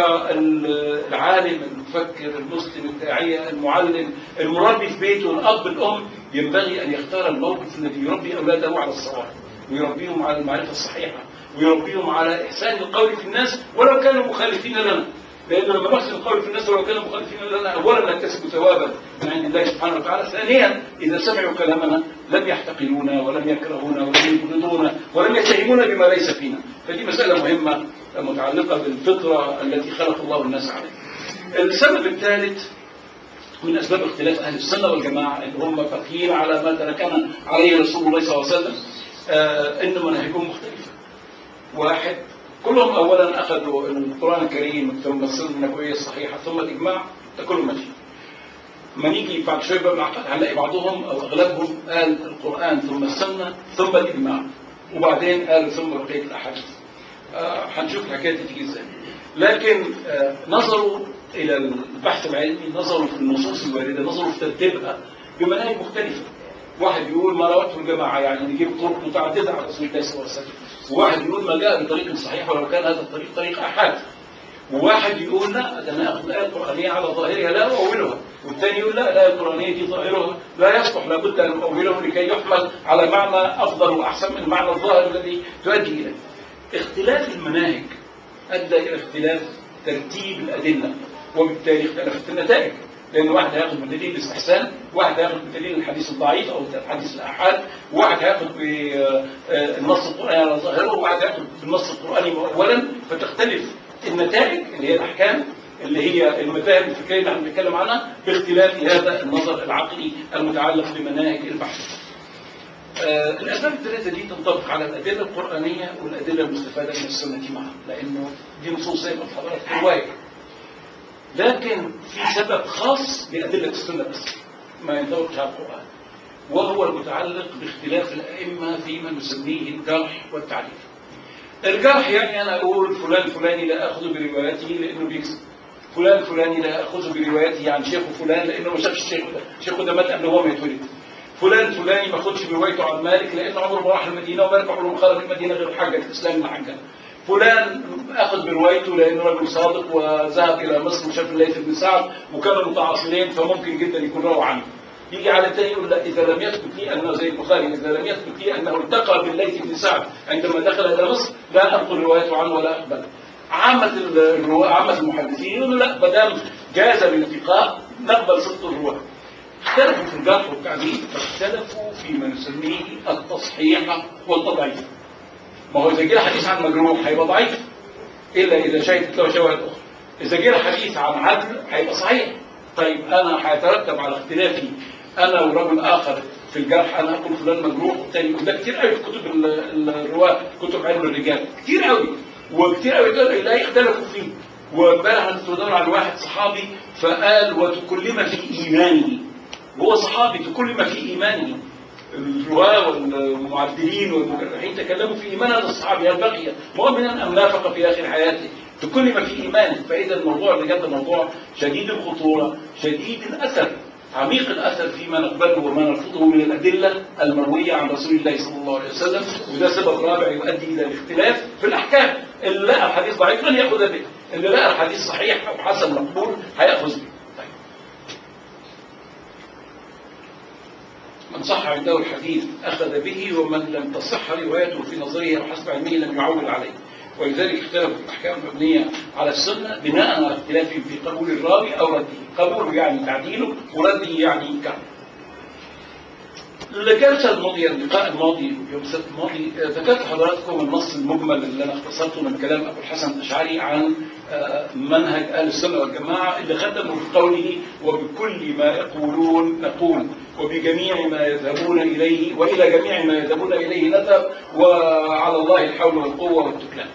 فالعالم المفكر المسلم الداعيه المعلم المربي في بيته الاب الام ينبغي ان يختار الموقف الذي يربي اولاده على الصواب ويربيهم على المعرفه الصحيحه ويربيهم على احسان القول في الناس ولو كانوا مخالفين لنا لأنه لما نحسن القول في الناس ولو كانوا مخالفين لنا أولا نكتسب ثوابا من عند الله سبحانه وتعالى ثانيا إذا سمعوا كلامنا لم يحتقرونا ولم يكرهونا ولم يبغضونا ولم يتهمونا بما ليس فينا فدي مسألة مهمة متعلقة بالفطرة التي خلق الله الناس عليها السبب الثالث من أسباب اختلاف أهل السنة والجماعة اللي هم فاقيين على ما تركنا عليه رسول الله صلى الله عليه وسلم آه إن مناهجهم مختلفة واحد كلهم اولا اخذوا القران الكريم ثم السنه النبويه الصحيحه ثم الاجماع ده كله ماشي ما نيجي بعد شويه بقى معقد هنلاقي بعضهم او اغلبهم قال القران ثم السنه ثم الاجماع وبعدين قال ثم بقيه الاحاديث آه هنشوف الحكايه دي تيجي ازاي لكن آه نظروا الى البحث العلمي نظروا في النصوص الوارده نظروا في ترتيبها بمناهج مختلفه واحد يقول ما روته الجماعة يعني نجيب طرق متعددة على رسول الله صلى الله عليه وسلم وواحد يقول ما جاء بطريق صحيح ولو كان هذا الطريق طريق أحد وواحد يقول لا ده انا اخذ الايه القرانيه على ظاهرها لا اؤولها والثاني يقول لا الايه القرانيه دي ظاهرها لا يصلح لابد ان اؤوله لكي يحمل على معنى افضل واحسن من المعنى الظاهر الذي تؤدي اليه اختلاف المناهج ادى الى اختلاف ترتيب الادله وبالتالي اختلفت النتائج لان واحد هياخد بدليل الاستحسان واحد هياخد بدليل الحديث الضعيف او الحديث الاحاد واحد هياخد بالنص القراني على ظاهره وواحد هياخد بالنص القراني اولا فتختلف النتائج اللي هي الاحكام اللي هي المذاهب الفكريه اللي احنا بنتكلم عنها باختلاف هذا النظر العقلي المتعلق بمناهج البحث. آه الاسباب الثلاثه دي تنطبق على الادله القرانيه والادله المستفاده من السنه معا لانه دي نصوص زي ما حضرتك روايه. لكن في سبب خاص بادله السنه بس ما ينطبقش على القران وهو المتعلق باختلاف الائمه فيما نسميه الجرح والتعريف. الجرح يعني انا اقول فلان فلاني لا اخذ بروايته لانه بيكذب فلان فلاني لا اخذ بروايته عن شيخه فلان لانه ما شافش الشيخ ده الشيخ ده مات قبل هو ما يتولد فلان فلاني ما اخذش بروايته عن مالك لانه عمره ما راح المدينه ومالك عمره ما خرج المدينه غير حجه الاسلام اللي حجه فلان اخذ بروايته لانه رجل صادق وذهب الى مصر وشاف الليث بن سعد وكانوا متعاصرين فممكن جدا يكون روى عنه يجي على الثاني يقول لا اذا لم يثبت لي انه زي البخاري اذا لم يثبت لي انه التقى بالليث بن سعد عندما دخل الى مصر لا انقل روايته عنه ولا اقبله. عامة الرواة عامة المحدثين يقولوا لا ما دام جاز الالتقاء نقبل صدق الرواة. اختلفوا في الجرح والتعديل فاختلفوا فيما نسميه التصحيح والتضعيف. ما هو اذا جه حديث عن مجروح هيبقى ضعيف الا اذا شهدت له شواهد اخرى. اذا جه حديث عن عدل هيبقى صحيح. طيب انا هيترتب على اختلافي انا ورجل اخر في الجرح انا اقول فلان مجروح والثاني يقول ده كتير قوي في كتب الرواه كتب علم الرجال كتير قوي وكتير قوي لا يختلفوا فيه وامبارح انا كنت بدور على واحد صحابي فقال وتكلم في ايمانه وهو صحابي تكلم في ايمانه الرواه والمعدلين والمجرحين تكلموا في ايمان هذا الصحابي هل بقي مؤمنا ام نافق في اخر حياته تكلم في ايمانه فاذا الموضوع اللي جد موضوع شديد الخطوره شديد الاثر عميق الاثر فيما نقبله وما نرفضه من الادله المرويه عن رسول الله صلى الله عليه وسلم وده سبب رابع يؤدي الى الاختلاف في الاحكام اللي لقى الحديث ضعيف لن ياخذ به اللي لقى الحديث صحيح او حسن مقبول هياخذ به طيب. من صح عنده الحديث اخذ به ومن لم تصح روايته في نظره او حسب علمه لم يعول عليه ولذلك اختلفوا في الاحكام المبنيه على السنه بناء على اختلافهم في قبول الراوي او رده، قبوله يعني تعديله ورده يعني كعبه. الجلسه الماضيه اللقاء الماضي يوم السبت الماضي ذكرت لحضراتكم النص المجمل اللي انا اختصرته من كلام ابو الحسن الاشعري عن منهج اهل السنه والجماعه اللي ختمه في قوله وبكل ما يقولون نقول وبجميع ما يذهبون اليه والى جميع ما يذهبون اليه نذهب وعلى الله الحول والقوه والتكلان.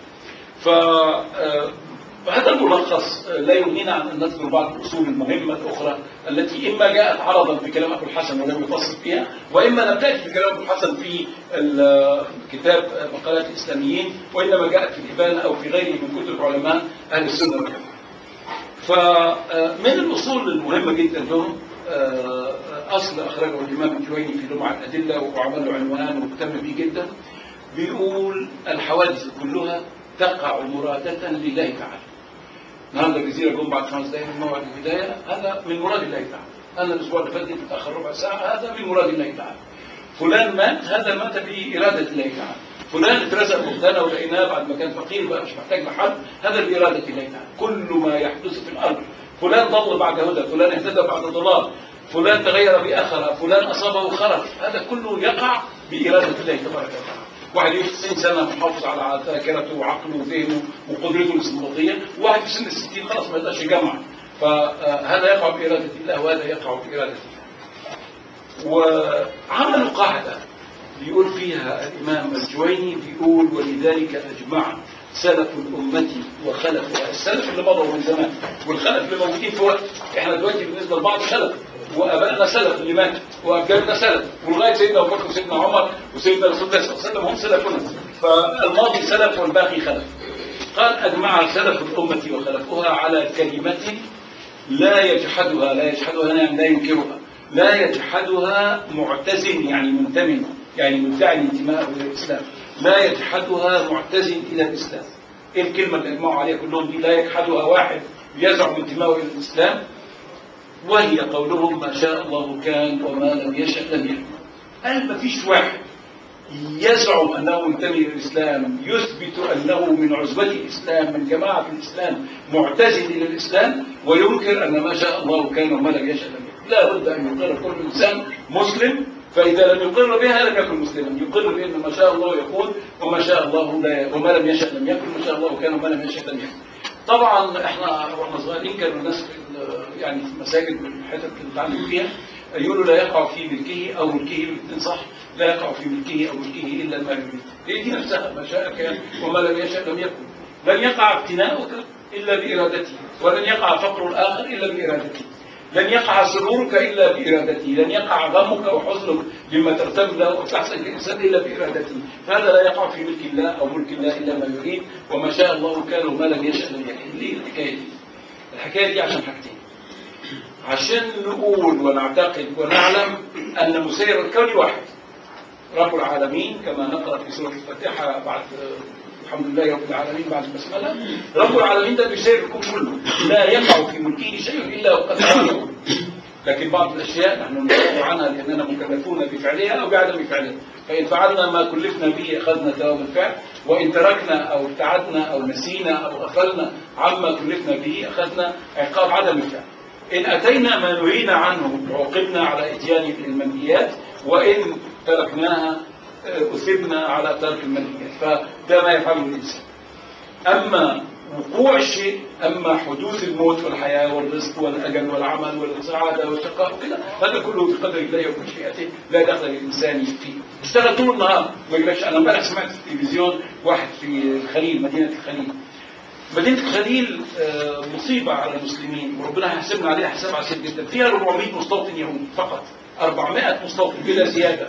فهذا الملخص لا يغنينا عن ان نذكر بعض الاصول المهمه الاخرى التي اما جاءت عرضا في كلام ابو الحسن ولم يفصل فيها واما لم تاتي في كلام ابو الحسن في كتاب مقالات الاسلاميين وانما جاءت في الابانه او في غيره من كتب علماء اهل السنه والجماعه. فمن الاصول المهمه جدا لهم اصل اخرجه الامام الجويني في لمعه الادله وعمل له عنوان واهتم به جدا بيقول الحوادث كلها تقع مرادة لله تعالى. النهارده الجزيره جم بعد خمس دقائق من موعد البدايه هذا من مراد الله تعالى. انا الاسبوع اللي فات متاخر ربع ساعه هذا من مراد الله تعالى. فلان مات هذا مات باراده الله تعالى. فلان اترزق مهتنى ولقيناه بعد ما كان فقير بقى مش محتاج لحد هذا باراده الله تعالى. كل ما يحدث في الارض فلان ضل بعد هدى، فلان اهتدى بعد ضلال، فلان تغير بأخر، فلان أصابه خرف، هذا كله يقع بإرادة الله تبارك وتعالى. واحد يعيش 90 سنه محافظ على ذاكرته وعقله وذهنه وقدرته الاستنباطيه، وواحد في سن ال 60 خلاص ما يقدرش يجمع. فهذا يقع بإرادة الله وهذا يقع بإرادة الله. وعملوا قاعدة بيقول فيها الإمام الجويني بيقول ولذلك أجمع سلف الأمة وخلفها السلف اللي مضوا من زمان والخلف اللي موجودين في وقت احنا دلوقتي بالنسبة لبعض خلف وابائنا سلف اللي مات واجدادنا سلف ولغايه سيدنا ابو بكر وسيدنا عمر وسيدنا رسول الله صلى الله عليه وسلم هم سلفنا فالماضي سلف والباقي خلف قال اجمع سلف الامه وخلفها على كلمه لا يجحدها لا يجحدها يعني لا ينكرها لا يجحدها معتزل يعني منتمي يعني مدعي الانتماء الى الاسلام لا يجحدها معتزل الى الاسلام ايه الكلمه اللي اجمعوا عليها كلهم دي لا يجحدها واحد يزعم انتماءه الى الاسلام وهي قولهم ما شاء الله كان وما لم يشأ لم يكن قال ما فيش واحد يزعم أنه منتمي للإسلام يثبت أنه من عزبة الإسلام من جماعة الإسلام معتزل إلى الإسلام وينكر أن ما شاء الله كان وما لم يشأ لم يكن لا بد أن يقر كل إنسان مسلم فإذا لم يقر بها لم يكن مسلما يقر بأن ما شاء الله يكون وما شاء الله لا وما لم يشأ لم يكن ما شاء الله كان وما لم يشأ لم يكن طبعا احنا واحنا صغيرين كانوا الناس في ال- يعني في المساجد والحتت اللي بنتعلم فيها يقولوا لا يقع في ملكه او ملكه الاثنين صح لا يقع في ملكه او ملكه الا ما يريد هي دي نفسها ما شاء كان وما لم يشاء لم يكن لن يقع ابتناؤك الا بارادته ولن يقع فقر الاخر الا بارادته لن يقع سرورك الا بارادته لن يقع غمك وحزنك لما ترتب له وتحزن الانسان الا بارادته فهذا لا يقع في ملك الله او ملك الله الا ما يريد وما شاء الله كان وما لم يشاء لم يكن ليه الحكايه دي الحكايه دي عشان حاجتين عشان نقول ونعتقد ونعلم ان مسير الكون واحد رب العالمين كما نقرا في سوره الفاتحه بعد الحمد لله رب العالمين بعد البسمله رب العالمين ده بيسير الكون كله لا يقع في ملكه شيء الا وقد فعله لكن بعض الاشياء نحن نسال عنها لاننا مكلفون بفعلها او بعدم فعلها فان فعلنا ما كلفنا به اخذنا ثواب الفعل وان تركنا او ابتعدنا او نسينا او غفلنا عما كلفنا به اخذنا عقاب عدم الفعل إن أتينا ما نهينا عنه عوقبنا على إتيان المنهيات وإن تركناها آه، أثبنا على ترك المنهيات فده ما يفعله الإنسان أما وقوع الشيء أما حدوث الموت والحياة والرزق والأجل والعمل والسعادة والشقاء وكده هذا كله بقدر الله ومشيئته لا دخل للإنسان فيه اشتغل طول النهار ما يقولش أنا امبارح سمعت في التلفزيون واحد في الخليل مدينة الخليل مدينة الخليل آه، مصيبة على المسلمين وربنا هيحاسبنا عليها حساب عسير جدا فيها 400 مستوطن يهودي فقط 400 مستوطن بلا زيادة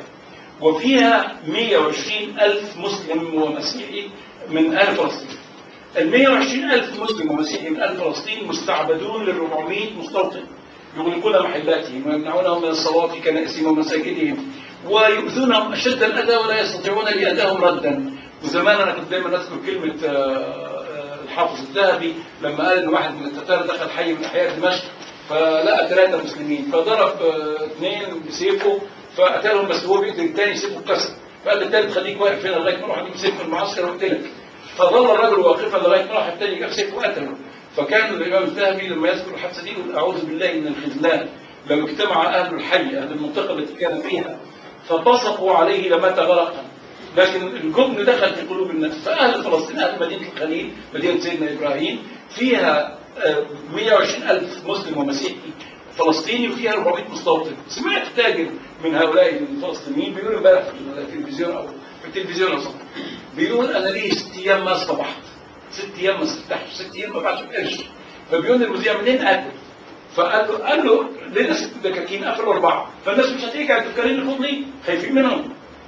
وفيها 120 ألف مسلم ومسيحي من أهل فلسطين ال 120 ألف مسلم ومسيحي من أهل فلسطين مستعبدون لل 400 مستوطن يغلقون محلاتهم ويمنعونهم من الصلاة في كنائسهم ومساجدهم ويؤذونهم أشد الأذى ولا يستطيعون لأذاهم ردا وزمان أنا كنت دايما أذكر كلمة آه، آه، الحافظ الذهبي لما قال إن واحد من التتار دخل حي من أحياء دمشق فلقى ثلاثة مسلمين فضرب آه، اثنين بسيفه فقتلهم بس هو بيقتل الثاني سيفه اتكسر فقال الثالث خليك واقف هنا لغاية ما اروح اجيب سيف من المعسكر واقتلك فظل الرجل واقفا لغاية ما راح الثاني جاب سيف وقتله فكان الإمام الذهبي لما يذكر الحادثة دي يقول أعوذ بالله من الخذلان لو اجتمع أهل الحي أهل المنطقة التي كان فيها فبصقوا عليه لمات غرقا لكن الجبن دخل في قلوب الناس فأهل فلسطين أهل مدينة الخليل مدينة سيدنا إبراهيم فيها آه، 120 ألف مسلم ومسيحي فلسطيني وفيها 400 مستوطن سمعت تاجر من هؤلاء الفلسطينيين بيقول امبارح في التلفزيون أو في التلفزيون أو صح بيقول أنا لي ست أيام ما اصطبحت ست أيام ما استفتحش ست أيام ما بعتش قرش فبيقول المذيع منين أكل فقال له قال له لنا ست دكاكين قفلوا أربعة فالناس مش هتيجي على الدكانين الفاضيين خايفين منهم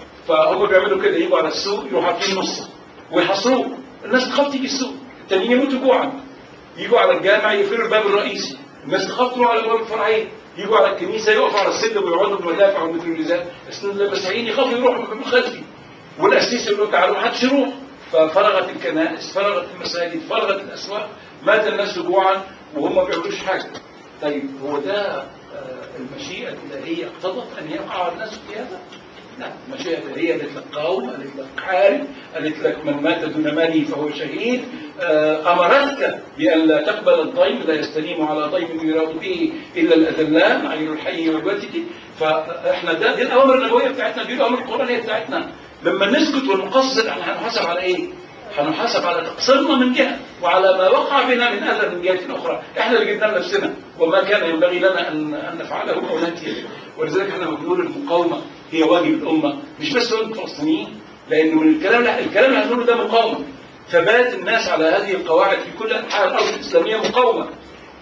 فهم بيعملوا كده يجوا على السوق يروحوا حاطين نص ويحصروه الناس تخاف تيجي السوق التانيين يموتوا جوعا يجوا على الجامع يقفلوا الباب الرئيسي الناس تخاف تروح على الابواب الفرعيه يجوا على الكنيسه يقفوا على السلم ويقعدوا بالمدافع والمتروليزات المسيحيين يخافوا يروحوا من الباب الخلفي والقسيس يقول لهم تعالوا ما حدش يروح ففرغت الكنائس فرغت المساجد فرغت الاسواق مات الناس جوعا وهم ما بيعملوش حاجه طيب هو ده آه، المشيئه الالهيه اقتضت ان يقع الناس في هذا؟ لا المشيئة الإلهية قالت لك قوم قالت لك حارب قالت لك من مات دون ماله فهو شهيد آه، أمرتك بأن لا تقبل الضيم لا يستليم على ضيم يراد به إلا الأذلان عين الحي والوتد فإحنا ده دي الأوامر النبوية بتاعتنا دي الأوامر القرآنية بتاعتنا لما نسكت ونقصر احنا هنحاسب على إيه؟ هنحاسب على تقصيرنا من جهة وعلى ما وقع بنا من أذى من جهة أخرى احنا اللي جبنا لنفسنا وما كان ينبغي لنا أن, أن نفعله أو نأتي به. ولذلك احنا بنقول المقاومة هي واجب الأمة مش بس واجب الفلسطينيين لأنه من الكلام لا الكلام اللي هنقوله ده مقاومة ثبات الناس على هذه القواعد في كل أنحاء الأرض الإسلامية مقاومة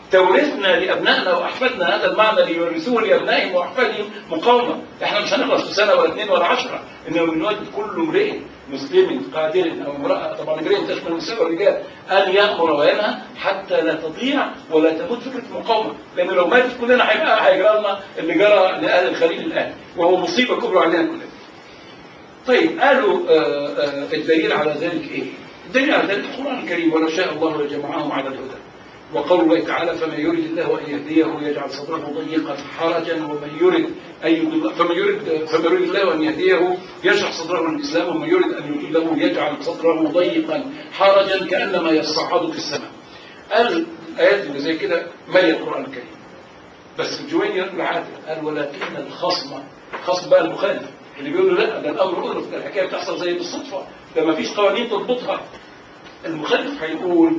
تورثنا لابنائنا واحفادنا هذا المعنى ليورثوه لابنائهم واحفادهم مقاومه، احنا مش هنخلص في سنه ولا اثنين ولا عشره، انه من واجب كل امرئ مسلم قادر او امراه طبعا امرئ تشمل النساء والرجال ان يامر وينهى حتى لا تضيع ولا تموت فكره المقاومه، لان لو ماتت كلنا هيبقى هيجرى لنا اللي جرى لاهل الخليل الان، وهو مصيبه كبرى علينا كلنا. طيب قالوا آه، آه، الدليل على ذلك ايه؟ الدليل على ذلك القران الكريم ولو شاء الله لجمعهم على الهدى. وقول الله تعالى فمن يرد الله ان يهديه يجعل صدره ضيقا حرجا ومن يرد ان يضل فمن يرد فمن يرد الله ان يهديه يشرح صدره للاسلام ومن يرد ان يضله يجعل صدره ضيقا حرجا كانما يصعد في السماء. قال الايات اللي زي كده ماليه القران الكريم. بس الجويني يقول عادل قال ولكن الخصم خصم بقى المخالف اللي بيقول له لا ده الامر انف ده الحكايه بتحصل زي بالصدفه ده ما فيش قوانين تضبطها المخالف هيقول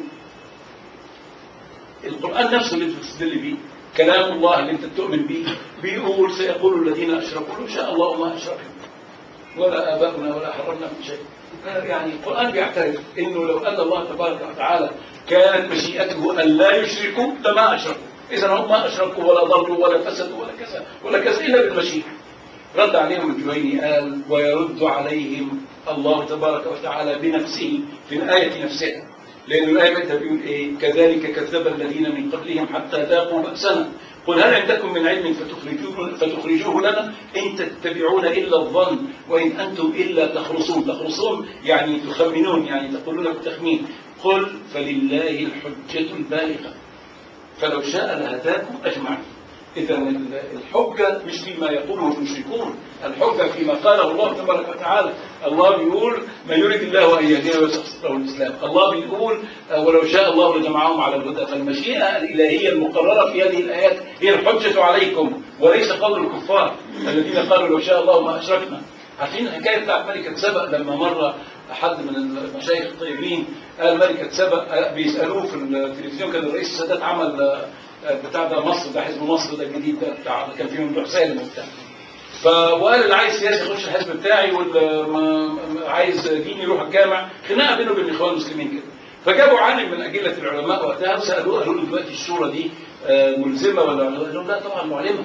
القرآن نفسه اللي انت بتستدل بيه كلام الله اللي انت بتؤمن بيه بيقول سيقول الذين اشركوا لو شاء الله ما اشركنا ولا اباؤنا ولا حرمنا من شيء يعني القرآن بيعترف انه لو ان الله تبارك وتعالى كانت مشيئته ان لا يشركوا لما اشركوا اذا هم ما اشركوا ولا ضلوا ولا فسدوا ولا كذا ولا كذا الا بالمشيئه رد عليهم الجويني قال ويرد عليهم الله تبارك وتعالى بنفسه في الآية نفسها لأن الآية بقى بيقول إيه كذلك كذب الذين من قبلهم حتى ذاقوا بأسنا قل هل عندكم من علم فتخرجوه, فتخرجوه لنا إن تتبعون إلا الظن وإن أنتم إلا تخرصون تخرصون يعني تخمنون يعني تقولون بالتخمين قل فلله الحجة البالغة فلو شاء لهداكم أجمعين إذا الحجة مش فيما يقوله المشركون الحجة فيما قاله الله تبارك وتعالى الله بيقول ما يريد الله أن يهديه ويشخص له الإسلام الله بيقول ولو شاء الله لجمعهم على الهدى فالمشيئة الإلهية المقررة في هذه الآيات هي الحجة عليكم وليس قول الكفار الذين قالوا لو شاء الله ما أشركنا عارفين الحكاية بتاعت ملكة سبأ لما مرة أحد من المشايخ الطيبين قال ملكة سبأ بيسألوه في التلفزيون كان الرئيس السادات عمل بتاع ده مصر ده حزب مصر ده الجديد ده بتاع كان فيه ممدوح سالم وبتاع ف وقال اللي عايز سياسي يخش الحزب بتاعي واللي عايز ديني يروح الجامع خناقه بينه وبين الاخوان المسلمين كده فجابوا عالم من اجله العلماء وقتها وسالوه قالوا له دلوقتي الشورى دي ملزمه ولا قال لهم لا طبعا معلمه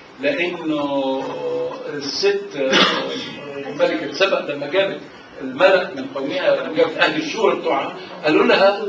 لانه الست ملكه سبأ لما جابت الملأ من قومها لما جابت اهل الشورى بتوعها قالوا لها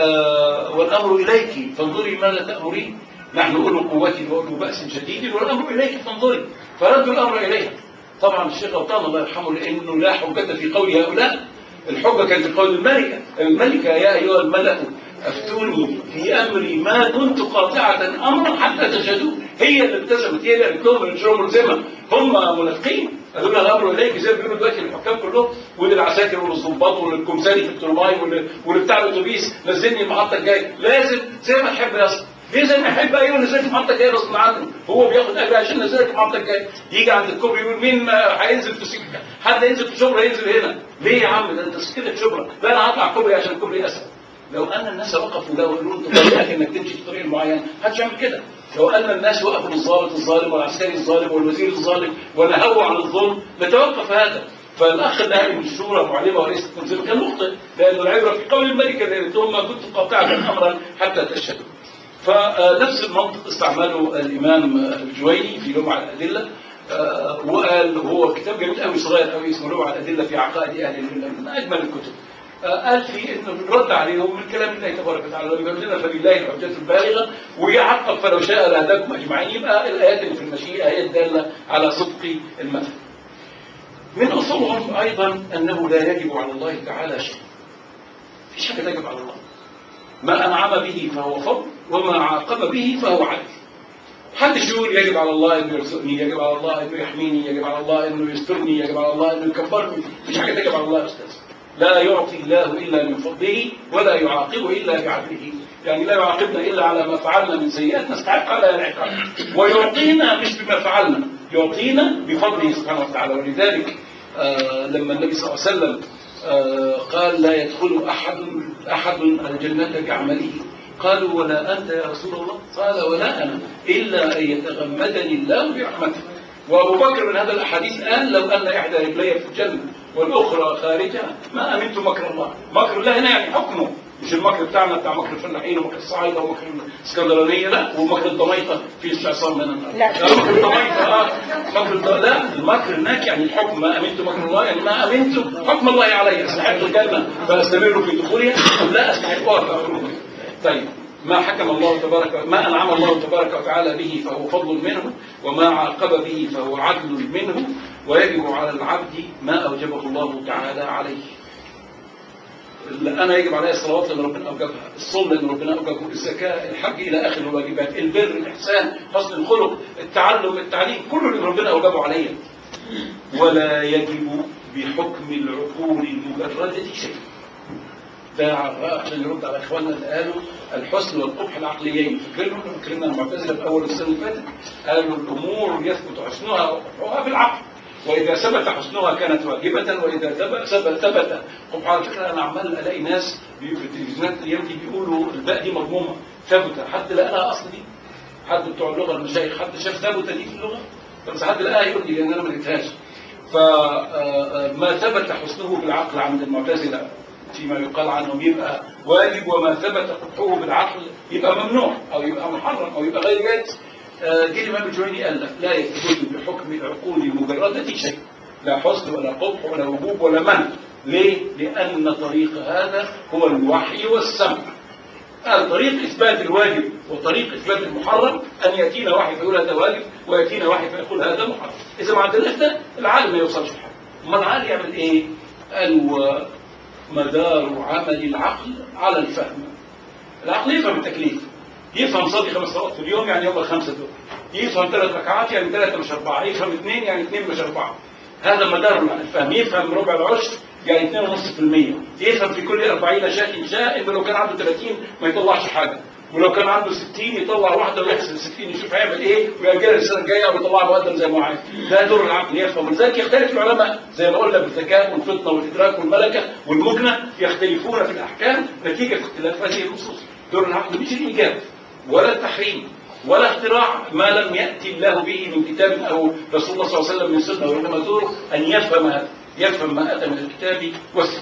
آه والامر اليك فانظري ماذا تامرين نحن اولو قوه واولو باس شديد والامر اليك فانظري فردوا الامر اليها طبعا الشيخ غلطان الله يرحمه لانه لا حجه في قول هؤلاء الحجه كانت في قول الملكه الملكه يا ايها الملا افتوني في امري ما كنت قاطعه امرا حتى تشهدون هي اللي التزمت هي اللي قالت لهم الشروع ملزمه هم منافقين قالوا لها الامر اليك زي ما بيقولوا دلوقتي الحكام كلهم وللعساكر وللظباط وللكمساري في الترماي واللي بتاع الاتوبيس نزلني المحطه الجايه لازم زي ما تحب يا اسطى ليه زي ما يحب ايوه نزلت المحطه الجايه غصب عنه هو بياخد اجر عشان نزلت المحطه الجايه يجي عند الكوبري يقول مين هينزل في سكه حد ينزل في شبرا ينزل هنا ليه يا عم ده انت سكتك شبرا لا انا هطلع كوبري عشان الكوبري اسهل لو ان الناس وقفوا ده ويقولوا انت طريقك انك تمشي في طريق معين محدش يعمل كده لو ان الناس وقفوا للضابط الظالم والعسكري الظالم والوزير الظالم ونهوا عن الظلم لتوقف هذا فالاخ النائب من الشورى معلمه ورئيس التنظيم كان مخطئ لان العبره في قول الملكه اللي قالت لهم ما كنت قاطعه امرا حتى تشهدوا فنفس المنطق استعمله الامام الجويني في لمع الادله وقال هو كتاب جميل قوي صغير قوي اسمه لمع الادله في عقائد اهل المله من اجمل الكتب قال فيه انه بنرد عليهم من كلام الله تبارك وتعالى لو يقول لنا فلله الحجه البالغه ويعقب فلو شاء لهداكم اجمعين يبقى الايات اللي في المشيئه هي الداله على صدق المثل. من اصولهم ايضا انه لا يجب على الله تعالى شيء. مفيش حاجه تجب على الله. ما انعم به فهو فضل وما عاقب به فهو عدل. محدش يقول يجب على الله انه يرزقني، يجب على الله انه يحميني، يجب على الله انه يسترني، يجب على الله انه يكبرني، مفيش حاجه تجب على الله يا استاذ. لا يعطي الله إلا من فضله ولا يعاقب إلا بعدله يعني لا يعاقبنا إلا على ما فعلنا من سيئات نستحق على العقاب ويعطينا مش بما فعلنا يعطينا بفضله سبحانه وتعالى ولذلك آه لما النبي صلى الله عليه وسلم آه قال لا يدخل أحد أحد الجنة بعمله قالوا ولا أنت يا رسول الله قال ولا أنا إلا أن يتغمدني الله برحمته وأبو بكر من هذا الأحاديث قال لو أن إحدى رجلي في الجنة والأخرى خارجها ما أمنت مكر الله مكر الله هنا يعني حكمه مش المكر بتاعنا بتاع مكر الفلاحين ومكر الصعايده ومكر الاسكندرانيه لا ومكر الضميطه في استعصام من النار لا. مكر الضميطه اه مكر الض... لا المكر هناك يعني الحكم ما امنت مكر الله يعني ما امنت حكم الله علي استحق الجنه فاستمر في دخولها ام لا استحقها فاخرجها طيب ما حكم الله تبارك ما انعم الله تبارك وتعالى به فهو فضل منه وما عاقب به فهو عدل منه ويجب على العبد ما اوجبه الله تعالى عليه انا يجب علي الصلوات لان ربنا اوجبها الصوم لان ربنا اوجبه الزكاه الحج الى اخر الواجبات البر الاحسان حسن الخلق التعلم التعليم كله اللي ربنا اوجبه عليا ولا يجب بحكم العقول المجرده شيء ده عشان نرد على اخواننا اللي قالوا الحسن والقبح العقليين فاكرين فاكرين المعتزله في اول السنه اللي فاتت قالوا الامور يثبت حسنها وقبحها بالعقل واذا ثبت حسنها كانت واجبه واذا ثبت ثبت ثبت قبحها على فكره انا عمال الاقي ناس بي- في التلفزيونات الايام دي بيقولوا الباء دي مضمومه ثبت حد لقى لها اصل دي حد بتوع اللغه المشايخ حد شاف ثبت دي في اللغه بس حد لقاها يقول لي لان انا ما لقيتهاش فما ثبت حسنه بالعقل عند المعتزله فيما يقال عنهم يبقى واجب وما ثبت قبحه بالعقل يبقى ممنوع او يبقى محرم او يبقى غير جائز آه، جه الامام الجويني قال لك لا يثبت بحكم العقول المجرده شيء لا حسن ولا قبح ولا وجوب ولا منع ليه؟ لان طريق هذا هو الوحي والسمع قال طريق اثبات الواجب وطريق اثبات المحرم ان ياتينا وحي فيقول هذا واجب وياتينا وحي فيقول هذا محرم اذا ما عندناش ده العالم ما يوصلش لحاجه امال العالم يعمل ايه؟ قال ومدار عمل العقل على الفهم العقل يفهم التكليف يفهم صلي خمس صلوات في اليوم يعني يوم الخمسه دول يفهم ثلاث ركعات يعني ثلاثه مش اربعه يفهم اثنين يعني اثنين مش اربعه هذا مدار على الفهم يفهم ربع العشر يعني 2.5% يفهم في كل 40 شاء شاء انه لو كان عنده 30 ما يطلعش حاجه ولو كان عنده 60 يطلع واحده ويحسب 60 يشوف هيعمل ايه ويأجلها السنه الجايه ويطلع مقدم زي ما هو عايز ده دور العقل يفهم ولذلك يختلف العلماء زي ما قلنا بالذكاء والفطنه والادراك والملكه والمكنه يختلفون في الاحكام نتيجه اختلاف هذه النصوص دور العقل مش الايجاب ولا التحريم ولا اختراع ما لم يأتي الله به من كتاب أو رسول الله صلى الله عليه وسلم من سنة وإنما دوره أن يفهم هذا يفهم ما أتى من الكتاب والسنة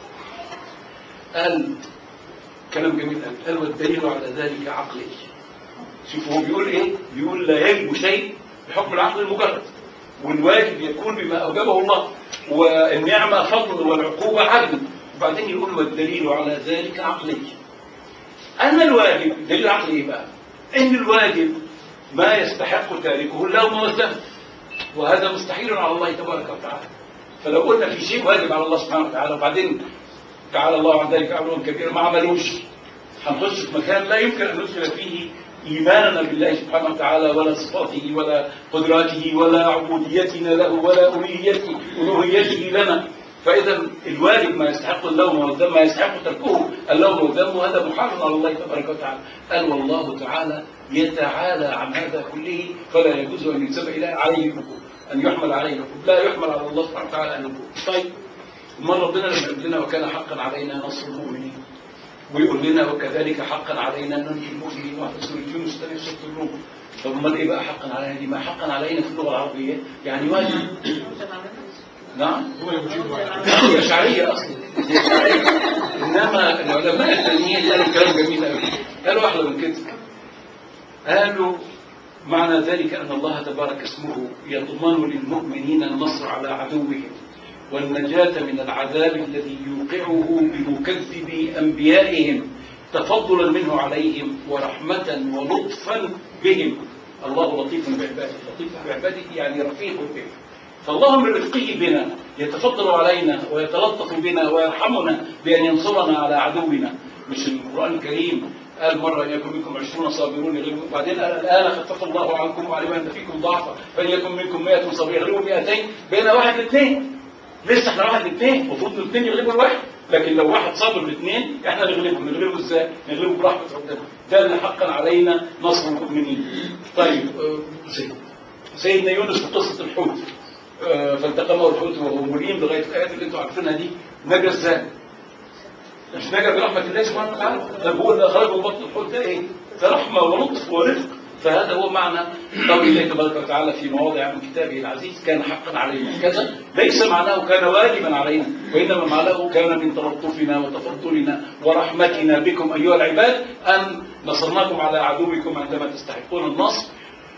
قال كلام جميل قال قال والدليل على ذلك عقلي شوف هو بيقول ايه بيقول لا يجب شيء بحكم العقل المجرد والواجب يكون بما اوجبه الله والنعمه فضل والعقوبه عدل وبعدين يقول والدليل على ذلك عقلي أن الواجب دليل العقل إيه بقى؟ أن الواجب ما يستحق تاركه اللوم والذنب وهذا مستحيل على الله تبارك وتعالى فلو قلنا في شيء واجب على الله سبحانه وتعالى وبعدين تعالى الله عن ذلك أمر كبير ما عملوش هنخش في مكان لا يمكن أن ندخل فيه إيماننا بالله سبحانه وتعالى ولا صفاته ولا قدراته ولا عبوديتنا له ولا ألوهيته ألوهيته لنا فإذا الواجب ما يستحق اللوم والذم ما يستحق تركه اللوم والذم وهذا محرم على الله تبارك وتعالى قال والله تعالى يتعالى عن هذا كله فلا يجوز أن ينسب إليه عليه الركوب أن يحمل عليه الركوب لا يحمل على الله سبحانه وتعالى أن يكون طيب امال ربنا لما يقول لنا وكان حقا علينا نصر المؤمنين ويقول لنا وكذلك حقا علينا ننجي المؤمنين وفي سوره يونس تاني في سوره الروم طب امال ايه بقى حقا علينا دي ما حقا علينا في اللغه العربيه يعني واجب نعم هي شعريه اصلا هي شعريه انما العلماء الثانيين قالوا كلام جميل قوي قالوا احلى من كده قالوا معنى ذلك ان الله تبارك اسمه يضمن للمؤمنين النصر على عدوهم والنجاة من العذاب الذي يوقعه بمكذب أنبيائهم تفضلا منه عليهم ورحمة ولطفا بهم الله لطيف بعباده لطيف بعباده يعني رفيق بهم فالله من رفقه بنا يتفضل علينا ويتلطف بنا ويرحمنا بأن ينصرنا على عدونا مش القرآن الكريم قال مرة إن يكن منكم عشرون صابرون يغلبوا بعدين قال الآن خفف الله عنكم وعلم أن فيكم ضعفا فإن يكن منكم 100 صابر يغلبوا 200 بين واحد لاثنين لسه احنا واحد لاثنين المفروض الاثنين يغلبوا الواحد لكن لو واحد صابر لاثنين احنا نغلبه نغلبه ازاي؟ نغلبه برحمه ربنا ده اللي حقا علينا نصر المؤمنين طيب آه، سيد. سيدنا يونس في قصه الحوت آه، فالتقمه الحوت وهو مليم لغايه الايات اللي انتم عارفينها دي نجا ازاي؟ مش نجا برحمه الله سبحانه وتعالى طب هو اللي خرج من بطن الحوت ده ايه؟ ده رحمه ولطف ورفق فهذا هو معنى قول الله تبارك وتعالى في مواضع من كتابه العزيز كان حقا علينا كذا ليس معناه كان واجبا علينا وإنما معناه كان من تلطفنا وتفضلنا ورحمتنا بكم أيها العباد أن نصرناكم على عدوكم عندما تستحقون النصر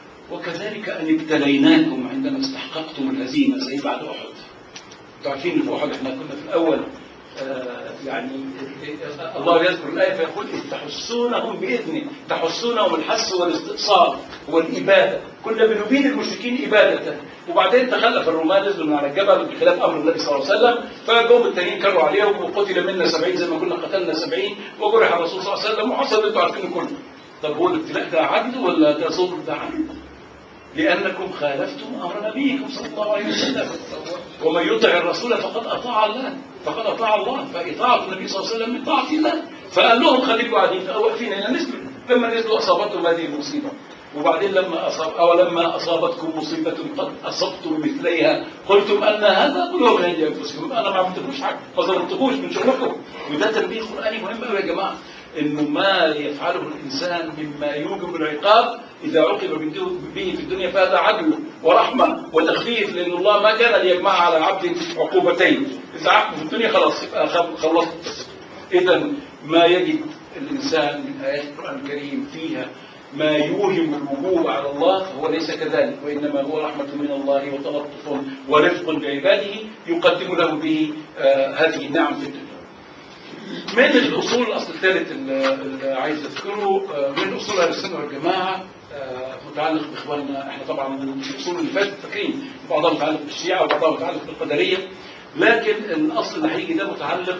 وكذلك أن ابتليناكم عندما استحققتم الهزيمة زي بعد أحد تعرفين في أحد احنا كنا في الأول آه، يعني الله يذكر الآية فيقول إذ تحسونهم بإذنه تحسونهم الحس والاستئصال هو الإبادة كنا بنبيد المشركين إبادة وبعدين تخلف الرومان نزلوا من على الجبل بخلاف أمر النبي صلى الله عليه وسلم فجم التانيين كروا عليهم وقتل منا سبعين زي ما كنا قتلنا سبعين وجرح الرسول صلى الله عليه وسلم وحصل اللي انتوا عارفينه كله طب هو الابتلاء ده عدل ولا ده صبر ده عدل؟ لأنكم خالفتم أمر نبيكم صلى الله عليه وسلم ومن يطع الرسول فقد أطاع الله فقد أطاع الله فإطاعة النبي صلى الله عليه وسلم من طاعة الله فقال لهم خليكم قاعدين واقفين هنا نزلوا لما نزلوا أصابتهم هذه المصيبة وبعدين لما أصاب أو لما أصابتكم مصيبة قد أصبتم مثليها قلتم أن هذا قلوا من عند أنفسكم أنا ما عملتلوش حاجة ما ظلمتكوش من شغلكم وده تنبيه قرآني مهم قوي يا جماعة انه ما يفعله الانسان مما يوجب العقاب اذا عوقب به في الدنيا فهذا عدل ورحمه وتخفيف لان الله ما كان ليجمع على عبد عقوبتين اذا عاقب في الدنيا خلاص يبقى خلصت اذا ما يجد الانسان من ايات القران الكريم فيها ما يوهم الوجوب على الله فهو ليس كذلك وانما هو رحمه من الله وتلطف ورفق بعباده يقدم له به آه هذه النعم في الدنيا من الاصول الاصل الثالث اللي عايز اذكره من اصول اهل السنه والجماعه متعلق باخواننا احنا طبعا الاصول اللي فاتت فاكرين بعضها متعلق بالشيعه وبعضها متعلق بالقدريه لكن الاصل اللي هيجي ده متعلق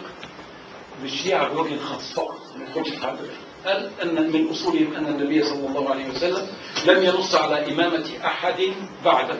بالشيعه بوجه خاص فقط ما يدخلش في حد قال ان من اصولهم ان النبي صلى الله عليه وسلم لم ينص على امامه احد بعده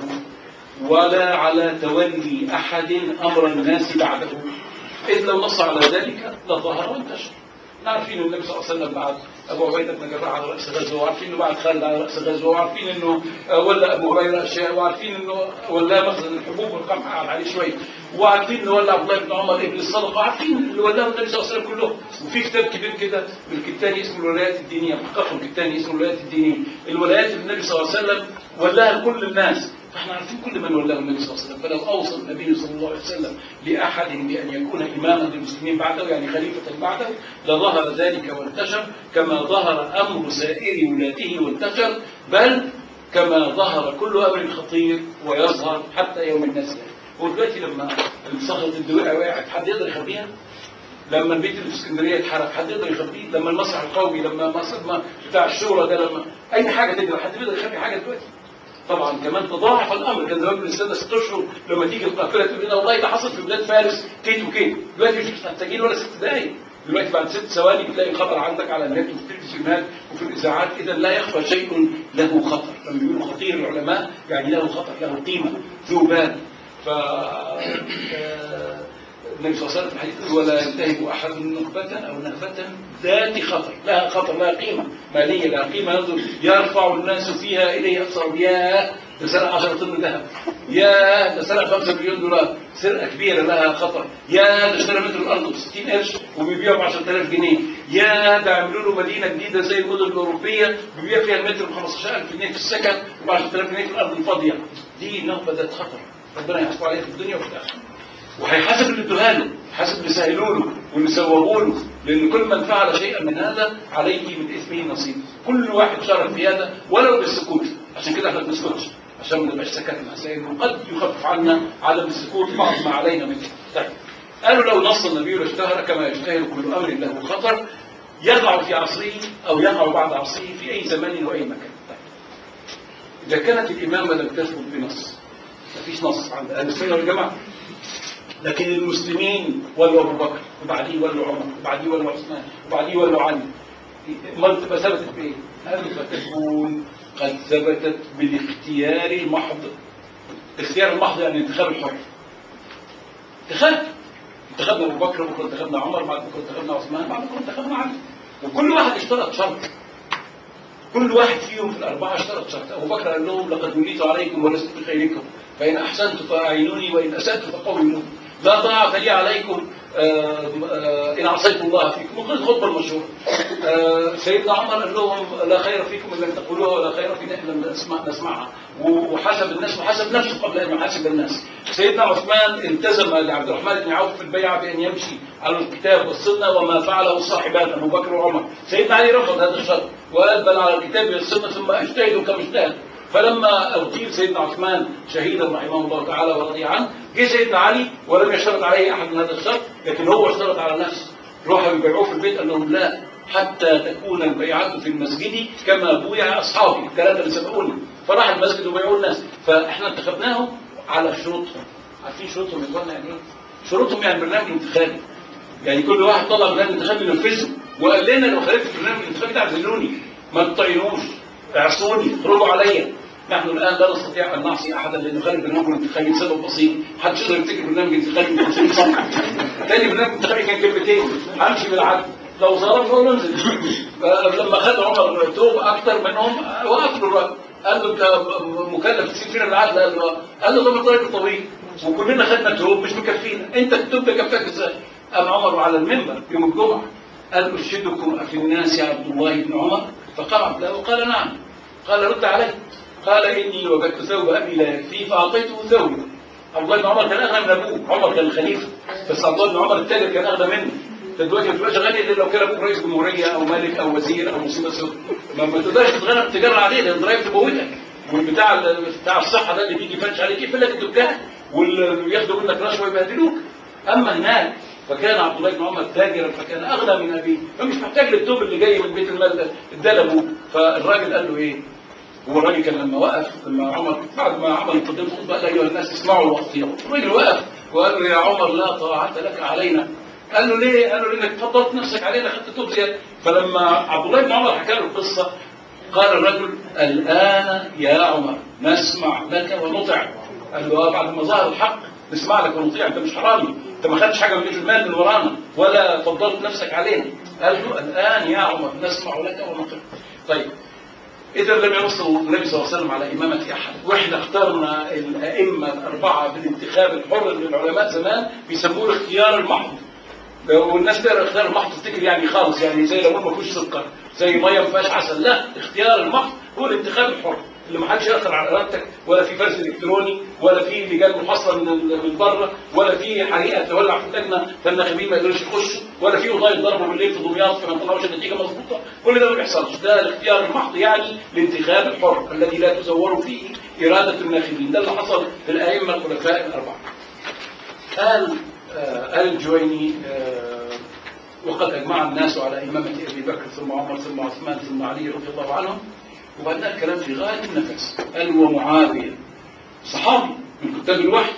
ولا على تولي احد امر الناس بعده إذ لو نص على ذلك لظهر وانتشر عارفين النبي صلى الله عليه وسلم بعد ابو عبيده بن جراح على راس غزوه وعارفين انه بعد خالد على راس غزوه وعارفين انه ولا ابو هريره اشياء وعارفين انه ولا مخزن الحبوب والقمح قعد عليه شويه وعارفين انه ولا عبد الله بن عمر ابن الصدقه وعارفين اللي ولاه النبي صلى الله عليه وسلم كلهم وفي كتاب كبير كده بالكتاني اسمه الولايات الدينيه محقق الكتاني اسمه الولايات الدينيه الولايات اللي النبي صلى الله عليه وسلم ولاها لكل الناس فاحنا عارفين كل من ولاه النبي صلى الله عليه وسلم فلو اوصى النبي صلى الله عليه وسلم لاحد بان يكون اماما للمسلمين بعده يعني خليفه بعده لظهر ذلك وانتشر كما ظهر امر سائر ولاته وانتشر بل كما ظهر كل امر خطير ويظهر حتى يوم الناس ودلوقتي لما صخره الدويقه وقعت حد يقدر يخبيها؟ لما البيت اللي في اسكندريه اتحرق حد يقدر يخبيه؟ لما المسرح القومي لما مصر بتاع الشورى ده لما اي حاجه تجري حد يقدر يخبي حاجه دلوقتي؟ طبعا كمان تضاعف الامر كان زمان بنستنى ست اشهر لما تيجي القافله تقول لنا والله ده حصل في بلاد فارس كيت وكيت دلوقتي مش محتاجين ولا ست دقائق دلوقتي بعد ست ثواني بتلاقي الخبر عندك على النت وفي التلفزيونات وفي الاذاعات اذا لا يخفى شيء له خطر لما بيقولوا خطير العلماء يعني له خطر له قيمه ذو بال ف النبي صلى الله عليه وسلم في الحديث ولا ينتهب احد نخبة او نهبة ذات خطر لها خطر لها قيمة مالية لها قيمة ينظر يرفع الناس فيها اليه ابصر يا ده سرق 10 طن ذهب يا ده سرق 5 مليون دولار سرقة كبيرة لها خطر يا ده اشترى متر الارض ب 60 قرش وبيبيعه ب 10000 جنيه يا ده عملوا له مدينة جديدة زي المدن الأوروبية بيبيع فيها المتر ب 15000 جنيه في السكن وب 10000 جنيه في الأرض الفاضية دي نهبة ذات خطر ربنا يحفظ عليها في الدنيا وفي الآخرة وهيحاسب اللي ادوها له حاسب اللي سهلوا له واللي سوغوا له لان كل من فعل شيئا من هذا عليه من اثمه نصيب كل واحد شارك في هذا ولو بالسكوت عشان كده احنا ما بنسكتش عشان ما نبقاش سكتنا لانه قد يخفف عنا عدم السكوت بعض ما علينا منه طيب قالوا لو نص النبي لاشتهر كما يشتهر كل امر له خطر يقع في عصره او يقع بعد عصره في اي زمان واي مكان طيب. اذا كانت الامامه لم تثبت بنص مفيش نص عند اهل السنه والجماعه لكن المسلمين ولوا ابو بكر وبعديه ولوا عمر وبعديه ولوا عثمان وبعديه ولوا علي امال تبقى ثبتت بايه؟ قالوا فتكون قد ثبتت بالاختيار المحض الاختيار المحض يعني الانتخاب الحر انتخاب انتخبنا ابو بكر بكره انتخبنا عمر بعد بكره انتخبنا عثمان بعد بكره انتخبنا علي وكل واحد اشترط شرط كل واحد فيهم في الاربعه اشترط شرط ابو بكر قال لهم لقد وليت عليكم ولست بخيركم فإن أحسنت فأعينوني وإن أسأت فقوموني لا طاعة لي عليكم آه، آه، إن عصيت الله فيكم وقل الخطبة المشهورة آه، سيدنا عمر قال لهم لا خير فيكم إن لم تقولوها ولا خير فينا إن لم نسمع نسمعها وحسب الناس وحسب نفسه قبل أن يحاسب الناس سيدنا عثمان التزم لعبد الرحمن بن عوف في البيعة بأن يمشي على الكتاب والسنة وما فعله صاحبان أبو بكر وعمر سيدنا علي رفض هذا الشرط وقال بل على الكتاب والسنة ثم اجتهدوا كما اجتهد فلما أغتيل سيدنا عثمان شهيدا رحمه الله تعالى ورضي عنه جه سيدنا علي ولم يشترط عليه أحد من هذا الشرط لكن هو اشترط على نفسه راحوا يبيعوه في البيت قال لهم لا حتى تكون البيعة في المسجد كما بويع أصحابي الثلاثة اللي سبقوني فراح المسجد وبيعوا الناس فاحنا انتخبناهم على شروطهم عارفين شروطهم يا اخوانا يعني ايه؟ شروطهم يعني برنامج انتخابي يعني كل واحد طلع برنامج انتخابي ينفذه وقال لنا لو خالفت البرنامج الانتخابي ده اعزلوني ما تطينوش اعصوني اخرجوا عليا نحن الان لا نستطيع ان نعصي احدا لانه خارج برنامج الانتخابي لسبب بسيط محدش يقدر يفتكر برنامج انتخابي من 50 سنه تاني برنامج انتخابي كان كلمتين همشي بالعدل لو ظلمنا ننزل لما خد عمر توب اكتر منهم وقف له الراجل قال له انت مكلف تسيب فينا العدل قال له قال له ده من طريق الطبيب وكلنا خدنا توب مش مكفينا انت التوب ده كفاك ازاي؟ قام عمر على المنبر يوم الجمعه قال ارشدكم في الناس يا عبد الله بن عمر فقام له وقال نعم قال رد علي قال اني وجدت ثوب ابي لا يكفي فاعطيته ثوبي عبد الله بن عمر كان اغنى من ابوه عمر كان الخليفه بس عبد الله بن عمر التاجر كان اغنى منه انت دلوقتي ما تبقاش غني الا لو كان ابوك رئيس جمهوريه او ملك او وزير او مصيبه سوداء ما, ما تقدرش تتغنى بالتجاره عليه لان ضرايب تموتك والبتاع بتاع الصحه ده اللي بيجي يفتش عليك يقفل لك الدكان واللي ياخدوا منك رشوه يبهدلوك اما هناك فكان عبد الله بن عمر تاجرا فكان اغنى من ابيه فمش محتاج للتوب اللي جاي من بيت المال ده ادى ابوه فالراجل قال له ايه هو الراجل كان لما وقف لما عمر بعد ما عمل قدام الخطبه قال ايها الناس اسمعوا واطيعوا الراجل وقف وقال له يا عمر لا طاعه لك علينا قال له ليه؟ قال له لانك فضلت نفسك علينا خدت توب زياده فلما عبد الله بن عمر حكى له القصه قال الرجل الان يا عمر نسمع لك ونطع قال له آه بعد ما ظهر الحق نسمع لك ونطيع انت مش حرامي انت ما خدتش حاجه من بيت المال من ورانا ولا فضلت نفسك علينا قال له الان يا عمر نسمع لك ونطيع طيب إذا لم يوصل النبي صلى الله عليه وسلم على إمامة أحد وإحنا اخترنا الأئمة الأربعة بالانتخاب الحر اللي العلماء زمان بيسموه الاختيار المحض والناس تقرا اختيار المحض تفتكر يعني خالص يعني زي لو ما فيهوش سكر زي ميه ما فيهاش عسل لا اختيار المحض هو الانتخاب الحر اللي ما حدش ياثر على ارادتك ولا في فرز الكتروني ولا في لجان محاصره من من بره ولا في حريقه تولع في اللجنه فالناخبين ما يقدروش يخشوا ولا في وظائف ضربوا بالليل في دمياط فما طلعوش النتيجه مظبوطه كل ده ما بيحصلش ده الاختيار المحض يعني الانتخاب الحر الذي لا تزور فيه اراده الناخبين ده اللي حصل في الائمه الخلفاء الاربعه قال آه الجويني آه وقد أجمع الناس على إمامة أبي بكر ثم عمر ثم عثمان ثم علي رضي الله عنهم وبعدين الكلام في غاية النفس قال ومعاوية صحابي من كتاب الوحي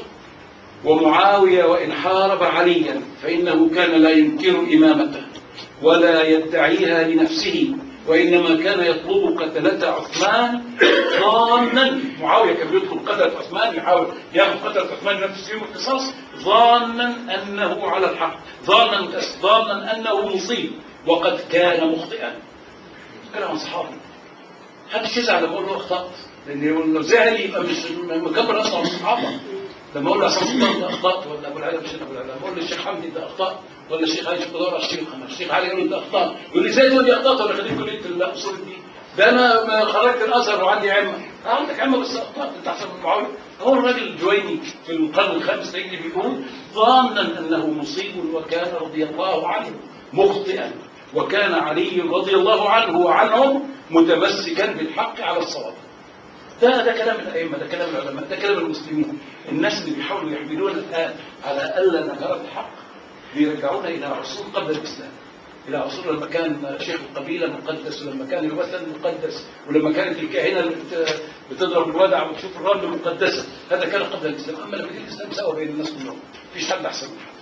ومعاوية وإن حارب عليا فإنه كان لا ينكر إمامته ولا يدعيها لنفسه وإنما كان يطلب قتلة عثمان ظانا معاوية كان بيدخل قتلة عثمان يحاول ياخذ قتلة عثمان لنفسه فيهم القصاص ظانا أنه على الحق ظانا ظانا أنه مصيب وقد كان مخطئا كلام صحابي محدش يزعل لما اقول له اخطأت لان لو زعل يبقى مش مكبر اصلا الصحابه لما اقول له عصام سلطان ده اخطات ولا ابو العلا مش ابو العلا لما اقول للشيخ حمدي ده اخطات ولا الشيخ علي شوف بدور على الشيخ الشيخ علي يقول لي ده اخطات يقول لي ازاي تقول لي اخطات ولا خريج كليه الاصول الدين ده انا ما خرجت الازهر وعندي عمه عندك عمه بس اخطات انت احسن من معاويه هو الراجل الجويني في القرن الخامس الهجري بيقول ظانا انه مصيب وكان رضي الله عنه مخطئا وكان علي رضي الله عنه وعنهم متمسكا بالحق على الصواب ده ده كلام الائمه ده كلام العلماء ده كلام المسلمين الناس اللي بيحاولوا يحملون الان على الا نجاره الحق بيرجعونا الى عصور قبل الاسلام الى عصور لما كان شيخ القبيله مقدس ولما كان الوثن مقدس ولما كانت الكاهنه اللي بتضرب الودع وتشوف الرمل مقدسه هذا كان قبل الاسلام اما لما جه الاسلام سوى بين الناس كلهم مفيش حد احسن من حد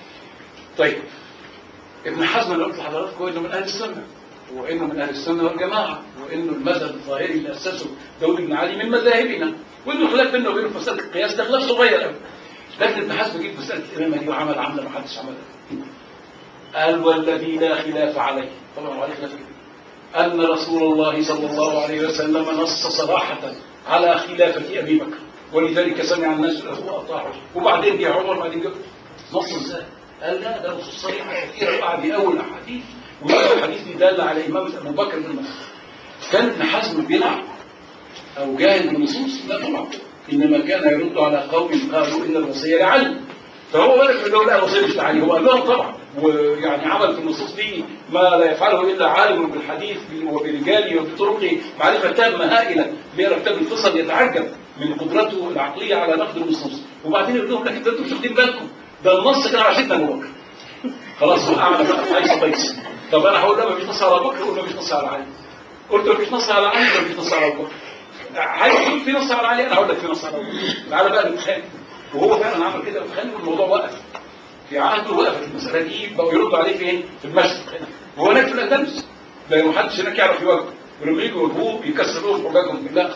طيب ابن حزم انا قلت لحضراتكم انه من اهل السنه وانه من اهل السنه والجماعه وانه المذهب الظاهري اللي اسسه داود بن علي من مذاهبنا وانه الخلاف بينه وبينه في مساله القياس ده خلاف صغير قوي لكن ابن حزم جه في مساله الامامه دي وعمل عمله ما حدش عملها قال والذي لا خلاف عليه طبعا هو عليه خلاف ان رسول الله صلى الله عليه وسلم نص صراحه على خلافه ابي بكر ولذلك سمع الناس له واطاعوا وبعدين جه عمر بعدين جه نص ازاي؟ قال لا ده نصوص صريحه كثيره وقعد يقول احاديث ويقول حديث دال على امامه ابو بكر بن مسعود كان ابن حزم بيلعب او جاهل بالنصوص لا طبعا انما كان يرد على قوم قالوا ان الوصيه لعلي فهو بدأ يقول له لا الوصيه مش لعلي هو قال لهم طبعا ويعني عمل في النصوص دي ما لا يفعله الا عالم بالحديث وبرجاله وبطرقه معرفه تامه هائله بيقرا كتاب الفصل يتعجب من قدرته العقليه على نقد النصوص وبعدين يقول لهم لكن ده انتم مش واخدين بالكم ده النص كان على سيدنا ابو بكر خلاص هو اعلى بقى قيس قيس طب انا هقول له مفيش نص على ابو بكر ولا مفيش نص على علي قلت مفيش نص على علي ولا مفيش نص على ابو بكر عايز تقول في نص على علي انا هقول لك في نص على ابو بكر تعالى بقى نتخانق وهو فعلا عمل كده وتخانق والموضوع وقف في عهده وقفت المساله دي بقوا يردوا عليه فين؟ في المشرق وهو هناك في الاندلس لان محدش هناك يعرف يواجهه ولما يجوا يواجهوه يكسر لهم حجاجهم بالله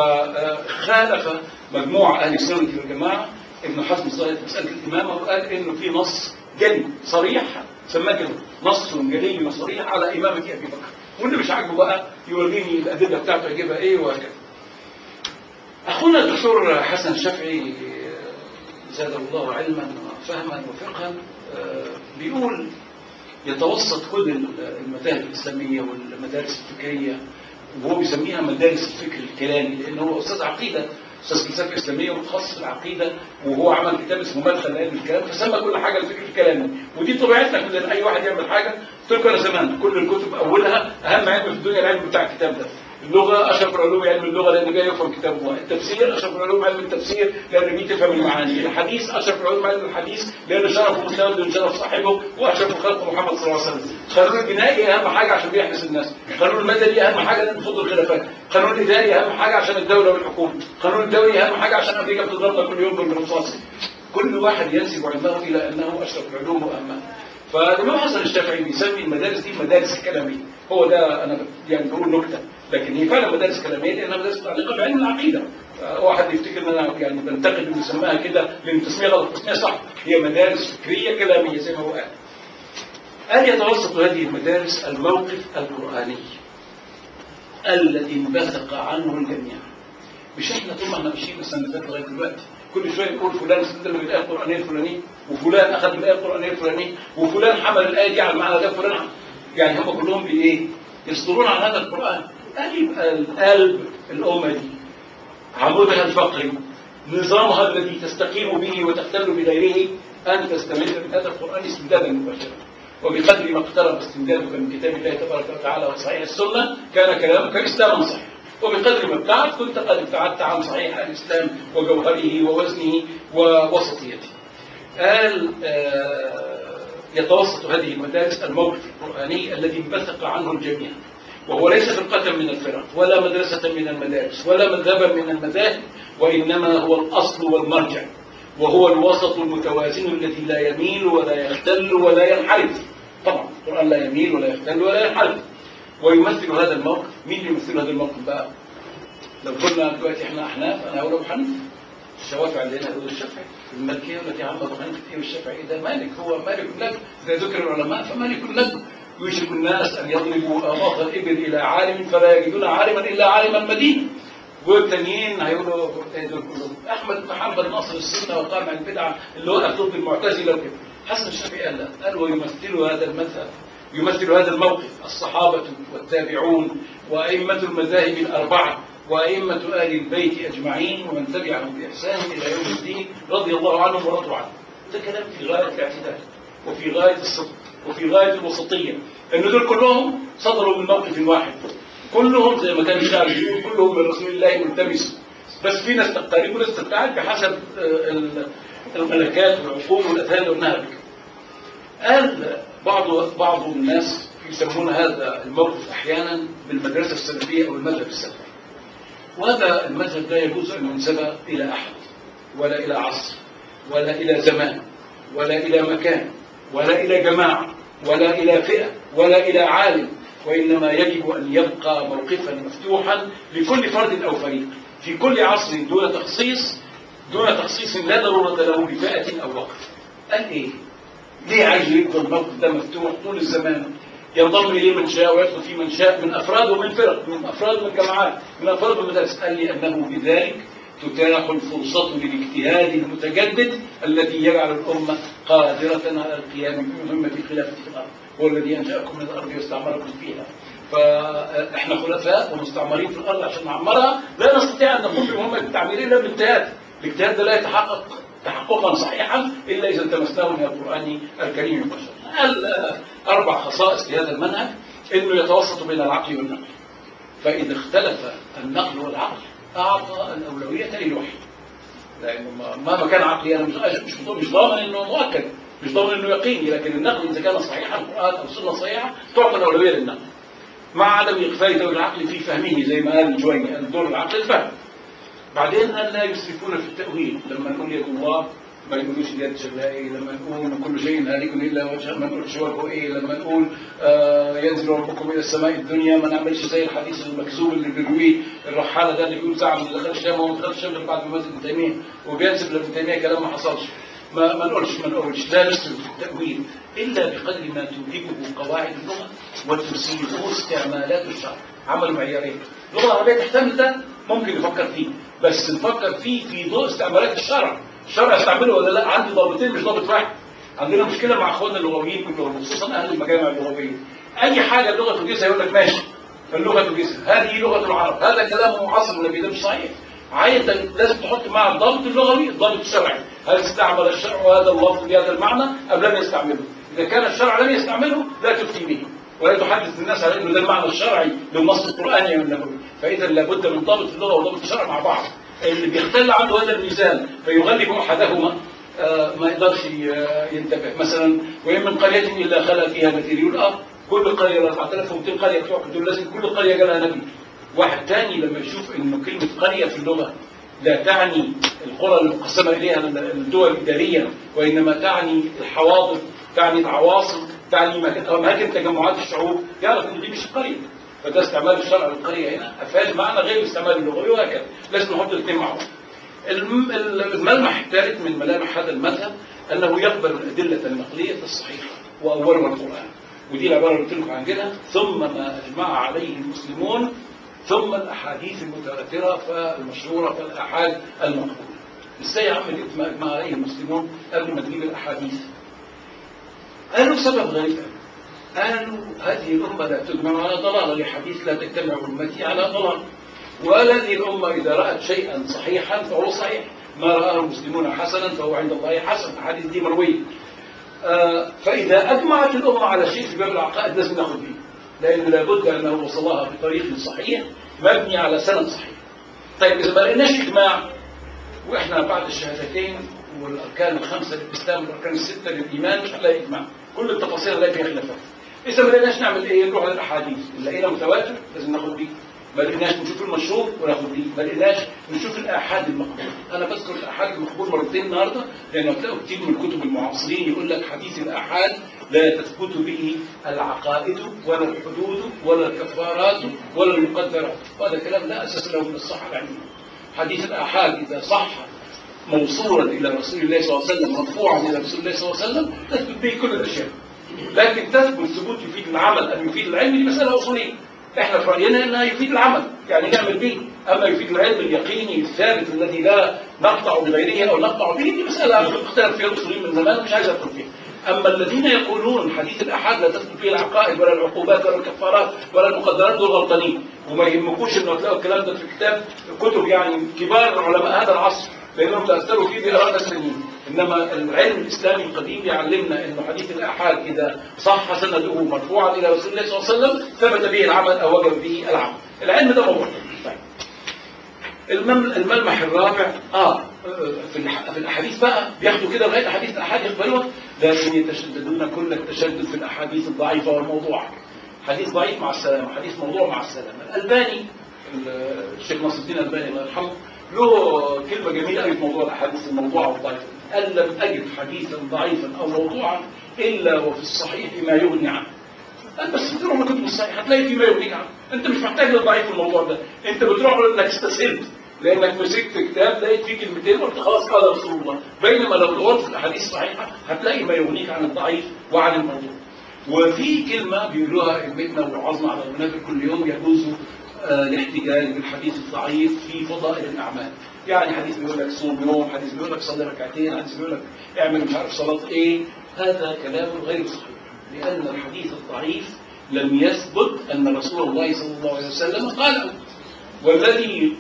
فخالف مجموعه اهل السنه والجماعه ابن حزم صاحب مساله الامامه وقال انه في نص جلي صريح سماه كده نص جلي وصريح على امامه ابي بكر واللي مش عاجبه بقى يوريني الادله بتاعته يجيبها ايه وهكذا اخونا الدكتور حسن الشافعي زاد الله علما وفهما وفقها بيقول يتوسط كل المذاهب الاسلاميه والمدارس الفكريه وهو بيسميها مدارس الفكر الكلامي لانه هو استاذ عقيده استاذ فلسفه اسلاميه ومتخصص في العقيده وهو عمل كتاب اسمه مدخل لعلم الكلام فسمى كل حاجه الفكر الكلامي ودي طبيعتنا كلنا اي واحد يعمل حاجه قلت لكم انا زمان كل الكتب اولها اهم علم في الدنيا العلم بتاع الكتاب ده اللغه اشرف العلوم علم اللغه لانه جاي يفهم كتاب الله التفسير اشرف العلوم علم التفسير لانه جاي تفهم المعاني الحديث اشرف العلوم علم الحديث لانه شرف مسلم من شرف صاحبه واشرف خلق محمد صلى الله عليه وسلم قانون الجنائي اهم حاجه عشان بيحبس الناس قانون المدني اهم حاجه لان تفضل الخلافات قانون الاداري اهم حاجه عشان الدوله والحكومه قانون الدولي اهم حاجه عشان امريكا بتضربنا كل يوم بالرصاص كل واحد ينسب علمه الى انه اشرف العلوم واهمها فالامام حسن الشافعي بيسمي المدارس دي مدارس كلاميه هو ده انا يعني بقول نكته لكن هي فعلا مدارس كلاميه لانها مدارس متعلقه بعلم العقيده واحد يفتكر ان انا يعني بنتقد انه يسميها كده لان التسميه غلط التسميه صح هي مدارس فكريه كلاميه زي ما هو قال قال يتوسط هذه المدارس الموقف القراني الذي انبثق عنه الجميع مش احنا طول ما احنا ماشيين السنه اللي فاتت لغايه دلوقتي كل شويه نقول فلان استدل بالايه القرانيه الفلانيه وفلان اخذ الايه القرانيه الفلانيه وفلان حمل الايه دي على المعنى ده فلان يعني هم كلهم بايه؟ يصدرون عن هذا القران قال يبقى القلب الامه دي عمودها الفقري نظامها الذي تستقيم به وتختل بغيره ان تستمر من هذا القران استمدادا مباشرا وبقدر ما اقترب استمدادك من كتاب الله تبارك وتعالى وصحيح السنه كان كلامك اسلاما صحيحا وبقدر ما ابتعد كنت قد ابتعدت عن صحيح الإسلام وجوهره ووزنه ووسطيته قال آه يتوسط هذه المدارس الموقف القرآني الذي انبثق عنه الجميع وهو ليس فرقة من الفرق ولا مدرسة من المدارس ولا مذهبا من المذاهب وإنما هو الأصل والمرجع وهو الوسط المتوازن الذي لا يميل ولا يختل ولا ينحرف طبعا القرآن لا يميل ولا يختل ولا ينحرف ويمثل هذا الموقف مين يمثل هذا الموقف بقى لو قلنا دلوقتي احنا احناف انا هقول ابو حنيفه الشوافع عندنا يقول الشافعي المالكيه يقول لك يا عم ابو حنيفه ايه والشافعي ده مالك هو مالك لك اذا ذكر العلماء فمالك لك يوشك الناس ان يضربوا اغاث الابل الى عالم فلا يجدون عالما الا عالما مدينا والتانيين هيقولوا دول كلهم احمد بن حنبل ناصر السنه وقامع البدعه اللي وقف ضد المعتزله وكده حسن الشافعي قال لا قال ويمثل هذا المذهب يمثل هذا الموقف الصحابة والتابعون وأئمة المذاهب الأربعة وأئمة آل البيت أجمعين ومن تبعهم بإحسان إلى يوم الدين رضي الله عنهم ورضوا عنه ده كلام في غاية الاعتدال وفي غاية الصدق وفي غاية الوسطية لأن دول كلهم صدروا من موقف واحد كلهم زي ما كان الشاعر بيقول كلهم من رسول الله ملتمس بس في ناس تقترب وناس تبتعد بحسب الملكات والعقول والأذهان والنهب قال بعض بعض الناس يسمون هذا الموقف احيانا بالمدرسه السلفيه او المذهب السلفي. وهذا المذهب لا يجوز ان ينسب الى احد ولا الى عصر ولا الى زمان ولا الى مكان ولا الى جماعه ولا الى فئه ولا الى عالم وانما يجب ان يبقى موقفا مفتوحا لكل فرد او فريق في كل عصر دون تخصيص دون تخصيص لا ضروره له لفئه او وقف. قال ايه؟ ليه عايز يفضل الموقف ده مفتوح طول الزمان ينضم اليه من شاء ويدخل فيه من شاء من افراد ومن فرق من افراد من جماعات من افراد من مدارس قال لي انه بذلك تتاح الفرصة للاجتهاد المتجدد الذي يجعل الأمة قادرة على القيام بمهمة الخلافة في الأرض هو الذي أنشأكم من الأرض واستعمركم فيها فاحنا خلفاء ومستعمرين في الارض عشان نعمرها لا نستطيع ان نقوم بمهمه التعمير الا بالاجتهاد الاجتهاد ده لا يتحقق تحققا صحيحا الا اذا التمسناه من القران الكريم البشر قال اربع خصائص لهذا المنهج انه يتوسط بين العقل والنقل فاذا اختلف النقل والعقل اعطى الاولويه للوحي لانه مهما كان عقلي انا مش مش مش ضامن انه مؤكد مش ضامن انه يقيني لكن النقل اذا كان صحيحا القران او السنه صحيحه تعطى الاولويه للنقل مع عدم إخفاء دور العقل في فهمه زي ما قال جويني قال دور العقل الفهم بعدين قال لا يسرفون في التأويل لما نقول يد الله ما يقولوش اليد شكلها ايه لما نقول كل شيء هالك الا وجهه ما نقولش وجهه ايه لما نقول آه ينزل ربكم الى السماء الدنيا ما نعملش زي الحديث المكذوب اللي بيرويه الرحاله ده اللي بيقول زعم اللي دخل الشام وما دخلش الشام بعد ما مات ابن تيميه وبينسب لابن تيميه كلام ما حصلش ما ما نقولش ما نقولش لا نسلك في التأويل إلا بقدر ما توجبه قواعد اللغة وتسيغه استعمالات الشرع عمل معيارين اللغة العربية تحتمل ده ممكن نفكر فيه بس نفكر فيه في ضوء استعمالات الشرع الشرع يستعمله ولا لا عندي ضابطين مش ضابط واحد عندنا مشكلة مع اخواننا اللغويين كلهم خصوصا أهل المجامع اللغوية أي حاجة اللغة تجيزها يقول لك ماشي فاللغة تجيزها هذه لغة العرب هذا كلام معاصر والنبي ده مش صحيح عايز لازم تحط مع الضابط اللغوي الضابط الشرعي هل استعمل الشرع هذا اللفظ بهذا المعنى أم لم يستعمله إذا كان الشرع لم يستعمله لا تفتي به ولا تحدث الناس على انه ده المعنى الشرعي للنص القراني والنبوي فاذا لابد من ضابط اللغه وضابط الشرع مع بعض اللي بيختل عنده هذا الميزان فيغلب احدهما آه ما يقدرش ينتبه مثلا وان من قريه الا خلا فيها نذير يقول اه كل قريه 4200 قريه بتوع دول لازم كل قريه جالها نبي واحد تاني لما يشوف انه كلمه قريه في اللغه لا تعني القرى المقسمه اليها الدول الاداريه وانما تعني الحواضر تعني العواصم تعني اماكن تجمعات الشعوب يعرف ان دي مش قريه فده استعمال الشرع للقريه هنا افاد معنى غير الاستعمال اللغوي وهكذا لازم نحط الاثنين مع بعض الملمح الثالث من ملامح هذا المذهب انه يقبل الادله النقليه الصحيحه واولها القران ودي العباره اللي قلت لكم عن كده ثم ما اجمع عليه المسلمون ثم الاحاديث المتواتره فالمشهوره فالاحاد المقبوله ازاي يا عم جبت ما اجمع عليه المسلمون قبل ما تجيب الاحاديث قالوا سبب غريب قالوا هذه الأمة لا تجمع على ضلال لحديث لا تجتمع أمتي على ضلال وهذه الأمة إذا رأت شيئا صحيحا فهو صحيح ما رآه المسلمون حسنا فهو عند الله حسن حديث دي مروية آه فإذا أجمعت الأمة على شيء في باب العقائد لازم ناخذ به لأن لابد أنه وصلها بطريق صحيح مبني على سند صحيح طيب إذا ما لقيناش إجماع وإحنا بعد الشهادتين والاركان الخمسه للاسلام والاركان السته للايمان مش هنلاقي اجماع كل التفاصيل هنلاقي فيها خلافات اذا ما لقيناش نعمل ايه نروح للاحاديث اللي لقينا متواتر لازم ناخد بيه ما لقيناش نشوف المشهور وناخد بيه ما لقيناش نشوف الاحاد المقبول انا بذكر الاحاد المقبول مرتين النهارده لان هتلاقوا كتير من الكتب المعاصرين يقول لك حديث الاحاد لا تثبت به العقائد ولا الحدود ولا الكفارات ولا المقدرات وهذا كلام لا اساس له من الصحه العلميه حديث الاحاد اذا صح موصولا الى رسول الله صلى الله عليه وسلم مرفوعا الى رسول الله صلى الله عليه وسلم تثبت به كل الاشياء لكن تثبت ثبوت يفيد العمل ام يفيد العلم دي مساله اصوليه احنا في راينا انها يفيد العمل يعني نعمل به اما يفيد العلم اليقيني الثابت الذي لا نقطع بغيره او نقطع به دي مساله اختلف فيها الاصوليين من زمان مش عايز ادخل فيها اما الذين يقولون حديث الاحاد لا تثبت فيه العقائد ولا العقوبات ولا الكفارات ولا المقدرات دول غلطانين وما يهمكوش انه تلاقوا الكلام ده في كتاب كتب يعني كبار علماء هذا العصر لانهم تاثروا فيه باراء السنين انما العلم الاسلامي القديم يعلمنا انه حديث الاحاد اذا صح سنده مرفوعا الى رسول الله صلى الله عليه وسلم ثبت به العمل او وجب به العمل العلم ده موضوع طيب الملمح الرابع اه في في الاحاديث بقى بياخدوا كده لغايه احاديث الاحاد يقبلوها لكن يتشددون كل التشدد في الاحاديث الضعيفه والموضوعه حديث ضعيف مع السلامه حديث موضوع مع السلامه الالباني الشيخ ناصر الدين الالباني الله يرحمه له كلمة جميلة قوي في موضوع الأحاديث الموضوعة والضعيفة قال لم أجد حديثا ضعيفا أو موضوعا إلا وفي الصحيح ما يغني عنه قال بس بتروح من كتب الصحيح هتلاقي فيه ما يغنيك عنه أنت مش محتاج للضعيف في الموضوع ده أنت بتروح لأنك استسهلت لأنك مسكت كتاب لقيت فيه كلمتين قلت خلاص قال رسول الله بينما لو دورت في الأحاديث الصحيحة هتلاقي ما يغنيك عن الضعيف وعن الموضوع وفي كلمة بيقولوها ابنتنا وعظنا على المنابر كل يوم يجوز آه، الاحتجاج بالحديث الضعيف في فضائل الأعمال يعني حديث بيقول لك صوم يوم حديث بيقول لك صلي ركعتين حديث بيقول لك اعمل مش عارف صلاة ايه هذا كلام غير صحيح لأن الحديث الضعيف لم يثبت أن رسول الله صلى الله عليه وسلم قاله والذي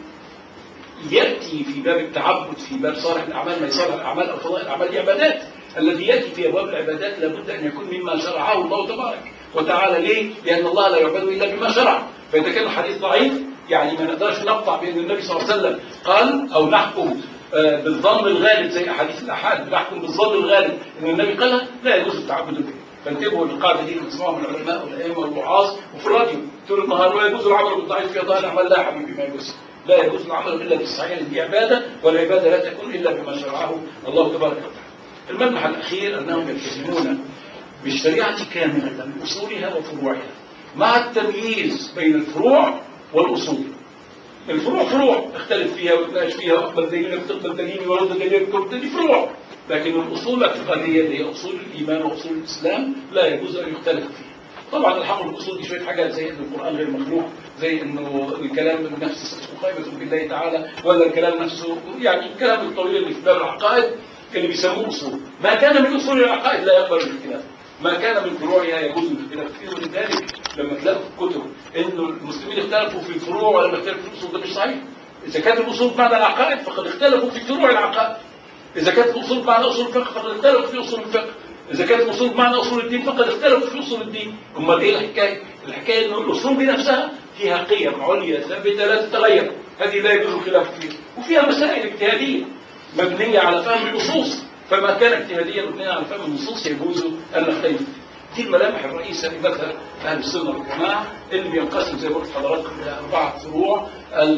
يأتي في باب التعبد في باب صالح الأعمال ما صالح الأعمال أو فضائل الأعمال دي عبادات الذي يأتي في أبواب العبادات لابد أن يكون مما شرعه الله تبارك وتعالى ليه؟ لأن الله لا يعبد إلا بما شرع فإذا كان الحديث ضعيف يعني ما نقدرش نقطع بأن النبي صلى الله عليه وسلم قال أو نحكم آه، بالظن الغالب زي أحاديث الأحاد نحكم بالظن الغالب أن النبي قالها لا يجوز التعبد به فانتبهوا للقاعده دي اللي بتسمعوها من العلماء والائمه والوعاظ وفي الراديو طول النهار ولا يجوز العمل بالضعيف في ضائع الاعمال لا يا حبيبي ما يجوز لا يجوز العمل الا بالصحيح دي عباده والعباده لا تكون الا بما شرعه الله تبارك وتعالى. الملمح الاخير انهم يلتزمون بالشريعه كامله باصولها وفروعها مع التمييز بين الفروع والاصول. الفروع فروع اختلف فيها وتناقش فيها واقبل دليلك تقبل دليلي ورد دليلك ترد دي فروع لكن الاصول الاعتقاديه اللي هي اصول الايمان واصول الاسلام لا يجوز ان يختلف فيها طبعا الحق بالاصول دي شويه حاجات زي ان القران غير مخلوق زي انه الكلام نفسه قائمه بالله تعالى ولا الكلام نفسه يعني الكلام الطويل اللي في باب العقائد اللي بيسموه اصول ما كان من اصول العقائد لا يقبل الاختلاف ما كان من فروعها يجوز الاختلاف فيه ولذلك لما تلاقوا في الكتب انه المسلمين اختلفوا في الفروع ولما اختلفوا في الاصول ده مش صحيح اذا كانت الاصول بمعنى العقائد فقد اختلفوا في فروع العقائد إذا كانت الأصول بمعنى أصول الفقه فقد اختلفوا في أصول الفقه إذا كانت الأصول بمعنى أصول الدين فقد اختلفوا في أصول الدين أمال إيه الحكاية؟ الحكاية إن الأصول دي نفسها فيها قيم عليا ثابتة لا تتغير هذه لا يجوز الخلاف فيها وفيها مسائل اجتهادية مبنية على فهم النصوص فما كان اجتهاديا مبنيا على فهم النصوص يجوز أن نختلف فيه دي الملامح الرئيسة لمذهب أهل السنة والجماعة اللي بينقسم زي ما قلت لحضراتكم إلى أربعة فروع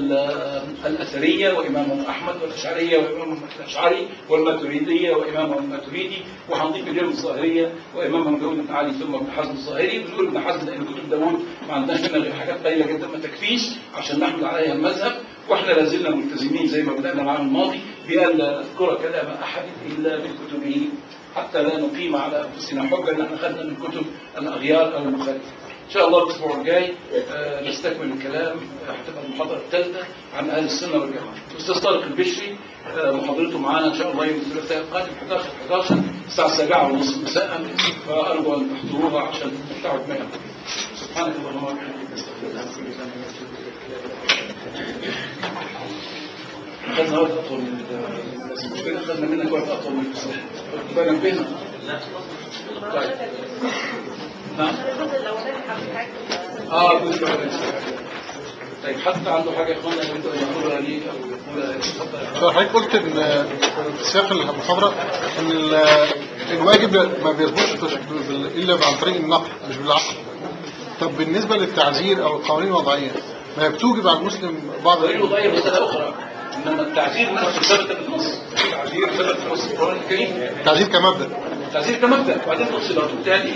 ال- الأثرية وإمامهم أحمد والأشعرية وإمامهم الأشعري والماتريدية وإمامهم الماتريدي وهنضيف اليوم الظاهرية وإمامهم داوود بن علي ثم ابن حزم الظاهري بنقول ابن حزم لأن كتب داوود ما عندناش منها غير حاجات قليلة جدا ما تكفيش عشان نحمل عليها المذهب واحنا لا زلنا ملتزمين زي ما بدأنا العام الماضي بأن لا نذكر كلام أحد إلا من كتبه حتى لا نقيم على انفسنا حجه ان احنا خدنا من كتب الاغيار او المخالفه. ان شاء الله الاسبوع الجاي آه، نستكمل الكلام آه، هتبقى المحاضره الثالثه عن اهل السنه والجماعه. الاستاذ طارق البشري آه، محاضرته معانا ان شاء الله يوم الثلاثاء القادم 11 11 الساعه 7 ونصف مساء فارجو ان تحضروها عشان تمتعوا بها. سبحانك اللهم وبحمدك استغفرك خدنا وقت اطول من المشكله خدنا منك وقت اطول من الصلاه بنبهنا طيب نعم اه الجزء الأولاني. طيب حد عنده حاجه يا اخوانا يريد ان يقولها لي او يقولها اتفضل حضرتك قلت ان في سياق المحاضره ان ال- الواجب ما بيثبتش بال- الا عن طريق النقل مش بالعقل طب بالنسبه للتعزير او القوانين الوضعيه ما هي بتوجب على المسلم بعض غير وضعيه مساله اخرى انما التعزير نفسه ثبت بالنص التعزير ثبت في نص القران الكريم التعزير كمبدا التعزير كمبدا وبعدين نص الاجتهاديه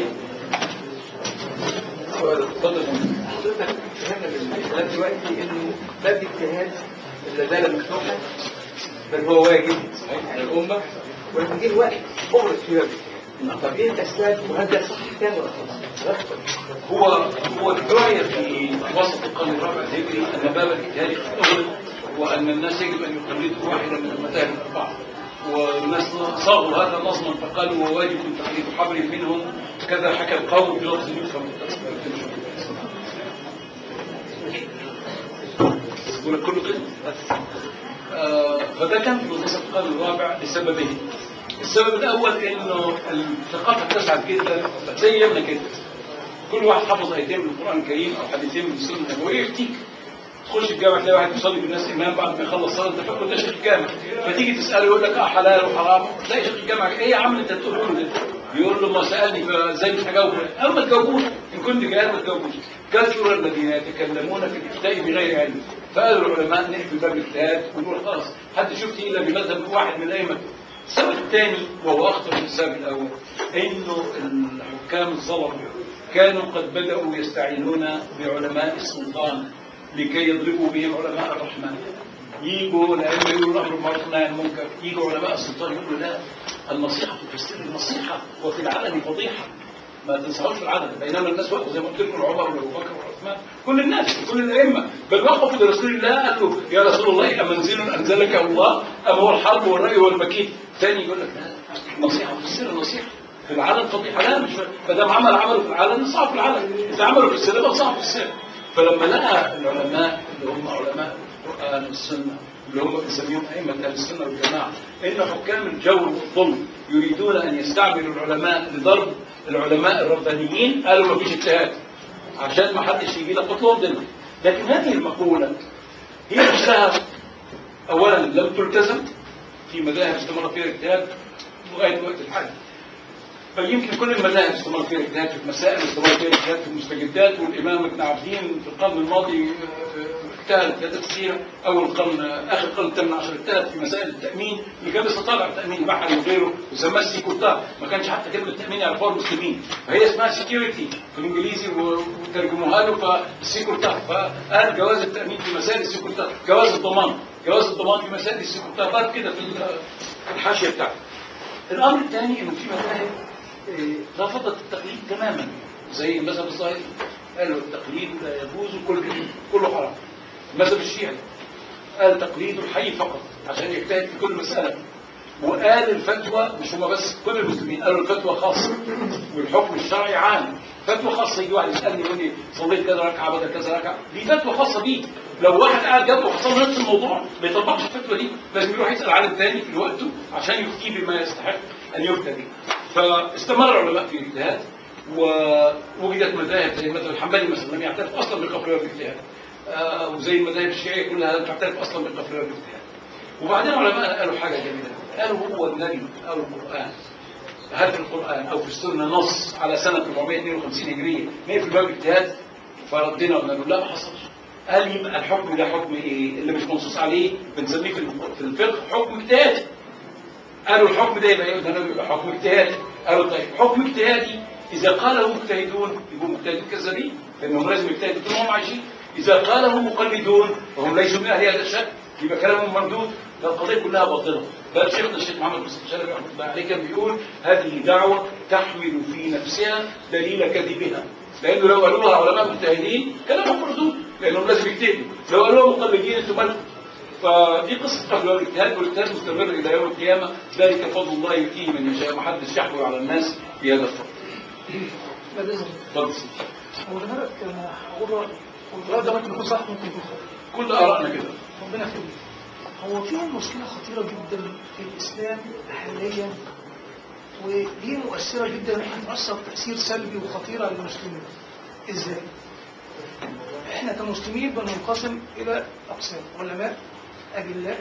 اتفضل فهمنا بالكلام دلوقتي انه باب الاجتهاد لا زال مفتوحا بل هو واجب صحيح على الامه ولكن جه وقت اغرق في باب الاجتهاد طب ايه الاسباب وهل ده صح كان ولا غلط؟ هو هو الدعاية في وسط القرن الرابع الهجري أن باب الاجتهاد أغلق وأن الناس يجب أن يقلدوا واحدة من المذاهب الأربعة والناس صاغوا هذا نظما فقالوا وواجب تقليد حبر منهم كذا حكى القوم بلفظ يفهم يقول كله كده بس. آه، فده كان في وسط القرن الرابع لسببين السبب الأول إنه الثقافة اتسعت جدا زي يمنا كده كل واحد حفظ ايتين من القران الكريم او حديثين من السنه النبويه يفتيك تخش الجامع تلاقي واحد بيصلي بالناس امام بعد ما يخلص صلاه انت فاكره ده شيخ الجامع فتيجي تساله يقول لك اه حلال وحرام تلاقي شيخ الجامع ايه يا عم اللي انت بتقوله له ده يقول له ما سالني فازاي مش هجاوبه اما تجاوبوش ان كنت جاهل ما تجاوبوش كثر الذين يتكلمون في الافتاء بغير علم فقالوا العلماء نقفل باب الاجتهاد ونقول خلاص حد شفت الا بمذهب واحد من الائمه السبب الثاني وهو اخطر من السبب الاول انه الحكام الظلمه كانوا قد بدأوا يستعينون بعلماء السلطان لكي يضربوا بهم علماء الرحمن يجوا الأئمة يقولوا الأمر بالمعروف والنهي عن المنكر يجوا علماء السلطان يقولوا لا النصيحة في السر نصيحة وفي العلن فضيحة ما تنساوش في العدد بينما الناس وقفوا زي ما قلت لكم عمر وابو بكر وعثمان كل الناس كل الائمه بل وقفوا لرسول الله قالوا يا رسول الله امنزل انزلك الله ام هو الحرب والراي والمكيد ثاني يقول لك لا نصيحه في السر نصيحه في العلن فضيحه لا مش ما دام عمل عمله في العلن نصحه في العلن اذا عمله في السر نصحه في السر فلما لقى العلماء اللي هم علماء القران والسنه اللي هم بنسميهم ائمه اهل السنه والجماعه ان حكام الجور والظلم يريدون ان يستعملوا العلماء لضرب العلماء الربانيين قالوا ما فيش اجتهاد عشان ما حدش يجي لك اطلب دلوقتي لكن هذه المقوله هي نفسها اولا لم تلتزم في مذاهب استمر فيها الاجتهاد لغايه وقت الحاجه فيمكن كل المذاهب استمر فيها الاجتهاد في المسائل استمر فيها الاجتهاد في المستجدات والامام ابن عابدين في القرن الماضي اجتهد اجتهادات كثيره اول القرن اخر القرن الثامن عشر اجتهد في مسائل التامين اللي كان بيستطلع التامين البحري وغيره وسماه السيكورتا ما كانش حتى كلمه التامين يعرفوها المسلمين فهي اسمها سكيورتي في الانجليزي وترجموها له فالسيكورتا فقال جواز التامين في مسائل السيكورتا جواز الضمان جواز الضمان في مسائل السيكورتا بعد كده في الحاشيه بتاعته الامر الثاني انه في مذاهب رفضت التقليد تماما زي المذهب الظاهري قالوا التقليد لا يجوز كل كله حرام المذهب الشيعي قال تقليد الحي فقط عشان يجتهد في كل مسألة وقال الفتوى مش هما بس كل المسلمين قالوا الفتوى خاصة والحكم الشرعي عام فتوى خاصة يجي واحد يسألني يقول لي صليت كذا ركعة بدل كذا ركعة دي فتوى خاصة بيه لو واحد قاعد جنبه وحصل له نفس الموضوع ما يطبقش الفتوى دي لازم يروح يسأل عالم تاني في وقته عشان يفتيه بما يستحق أن يفتى به فاستمر العلماء في الاجتهاد ووجدت مذاهب زي مثلا الحنبلي مثلا لم يعترف اصلا بالقفل بالاجتهاد آه وزي المذاهب الشيعيه كلها لم تعترف اصلا بالقفل بالاجتهاد وبعدين العلماء قالوا حاجه جميله قالوا هو النبي او القران هل في القران او في السنه نص على سنه 452 هجريه 100% باجتهاد فردنا وقلنا له لا ما حصلش قال يبقى الحكم ده حكم ايه اللي مش منصوص عليه بنسميه في الفقه حكم اجتهادي قالوا الحكم ده يبقى ده يبقى حكم اجتهادي قالوا طيب حكم اجتهادي إذا قاله مجتهدون يبقوا مجتهدين كذابين لأنهم لازم يجتهدوا طول ما هم عايشين إذا قاله مقلدون وهم ليسوا من أهل هذا الشأن يبقى كلامهم مردود فالقضية كلها باطلة بل شيخنا الشيخ محمد بن شلبي رحمه الله عليه كان بيقول هذه دعوة تحمل في نفسها دليل كذبها لأنه لو قالوها علماء مجتهدين كلامهم مردود لأنهم لازم يجتهدوا لو قالوها مقلدين انتم مالكم فدي قصة قبل الاجتهاد والاجتهاد مستمر إلى يوم القيامة ذلك فضل الله يؤتيه من يشاء محدش يحول على الناس في هذا الفضل اتفضل هو ده هقول والرد ده ممكن يكون صح ممكن يكون خطأ كل آرائنا كده ربنا يخليك هو في مشكلة خطيرة جدا في الإسلام حاليا ودي مؤثرة جدا هتأثر تأثير سلبي وخطيرة للمسلمين إزاي؟ إحنا كمسلمين بننقسم إلى أقسام علماء أجلاء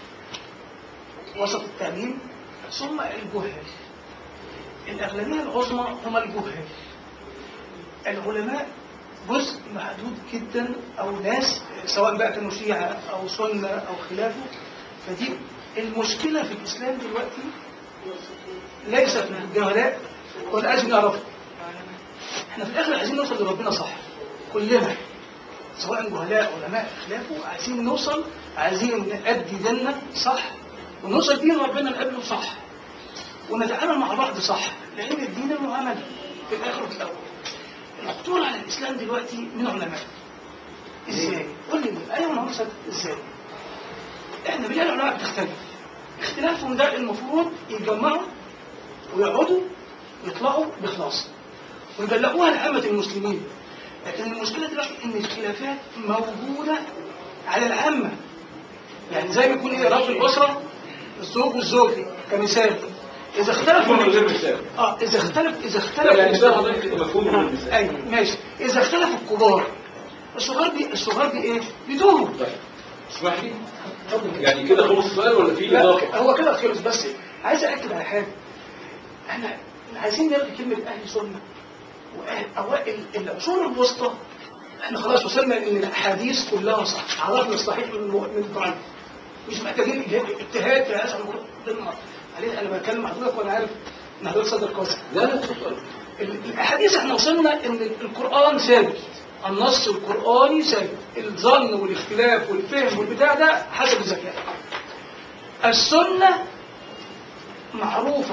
وسط التعليم ثم الجهال الأغلبية العظمى هم الجهال العلماء جزء محدود جدا أو ناس سواء بقى كانوا شيعة أو سنة أو خلافه فدي المشكلة في الإسلام دلوقتي ليست في الجهلاء ولا عايزين نعرفه احنا في الآخر عايزين نوصل لربنا صح كلنا سواء جهلاء علماء خلافه عايزين نوصل عايزين نأدي ديننا صح ونوصل دين ربنا نقابله صح ونتعامل مع بعض صح لأن الدين المعاملة في الآخر وفي الأول الخطورة على الإسلام دلوقتي من علماء إزاي؟ قول لي أيوة أنا وصلت إزاي؟ إحنا بنلاقي العلماء بتختلف اختلافهم ده المفروض يتجمعوا ويقعدوا يطلعوا بإخلاص ويبلغوها لعامة المسلمين لكن المشكلة دلوقتي إن الخلافات موجودة على العامة يعني زي ما يكون إيه رب الأسرة الزوج والزوجة كمثال إذا اختلفوا مفهوم غير مثال اه إذا اختلف إذا لا يعني اختلف ده حضرتك مفهوم غير مثال ايوه ماشي اذا اختلف الكبار الصغار بي الصغار بي ايه بيدوروا طيب اسمح لي يعني كده خلص السؤال ولا في لا اضافه؟ هو كده خلص بس عايز اكد على حاجه احنا عايزين نلغي كلمه اهل سنه واهل اوائل العصور الوسطى احنا خلاص وصلنا ان الاحاديث كلها صح عرفنا الصحيح من الم- من الضعيف مش محتاجين إجهاد- اجتهاد في هذا الموضوع عليه انا بتكلم مع حضرتك وانا عارف ان حضرتك صدر قاسي لا لا اتفضل ال- الأحاديث احنا وصلنا ان القرآن ثابت النص القرآني ثابت الظن والاختلاف والفهم والبتاع ده حسب الذكاء السنة معروفة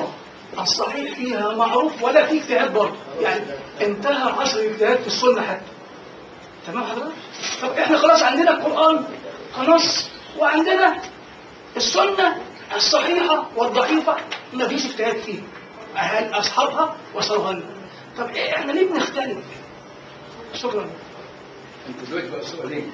الصحيح فيها معروف ولا في اجتهاد برضه يعني انتهى عصر الاجتهاد في السنة حتى تمام حضرتك؟ طب احنا خلاص عندنا القرآن كنص وعندنا السنة الصحيحة والضعيفة ما فيش اجتهاد فيها أهل أصحابها وصلها لنا طب إيه احنا ليه بنختلف؟ شكرا انت دلوقتي بقى سؤالين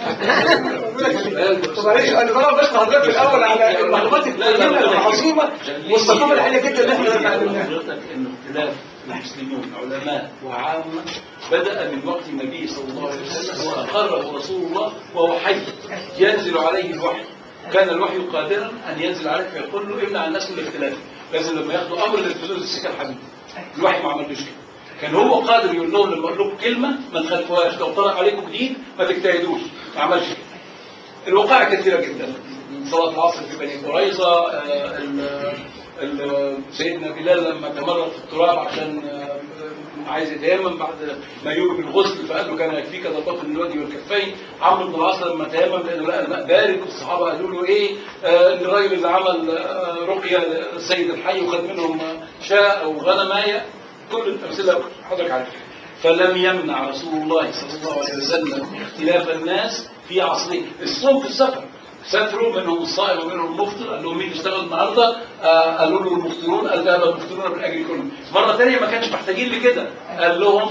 طب معلش انا طبعا بس حضرتك الاول على المعلومات القيمه العظيمه والثقافه العاليه جدا اللي احنا اتعلمناها حضرتك ان اختلاف المسلمون علماء وعامة بدأ من وقت النبي صلى الله عليه وسلم وأقره رسول الله وهو حي ينزل عليه الوحي كان الوحي قادرا أن ينزل عليه فيقول له امنع الناس من الاختلاف لازم لما ياخدوا أمر للفلوس السكة الحديد الوحي ما عملوش كده كان هو قادر يقول لهم لما اقول لكم كلمه ما تخالفوهاش لو طلع عليكم جديد ما تجتهدوش ما عملش كده الوقائع كثيرة جدا صلاة العصر في بني قريظة آه، ال- ال- سيدنا بلال لما تمرد في التراب عشان آه، عايز يتيمم بعد ما يوم الغسل فقال له كان يكفيك ضربات من الوجه والكفين عمرو بن العاص لما تيمم لانه لقى الماء بارد والصحابه قالوا له ايه آه، ان الراجل اللي عمل آه، رقيه للسيد الحي وخد منهم شاء او غنمايه كل الامثله حضرتك عارفها فلم يمنع رسول الله صلى الله عليه وسلم اختلاف الناس في عصره الصوم في السفر سافروا منهم الصائم ومنهم المفطر قال لهم مين يشتغل النهارده آه قالوا له المفطرون قال ذهب المفطرون بالاجر كلهم مره ثانيه ما كانش محتاجين لكده قال لهم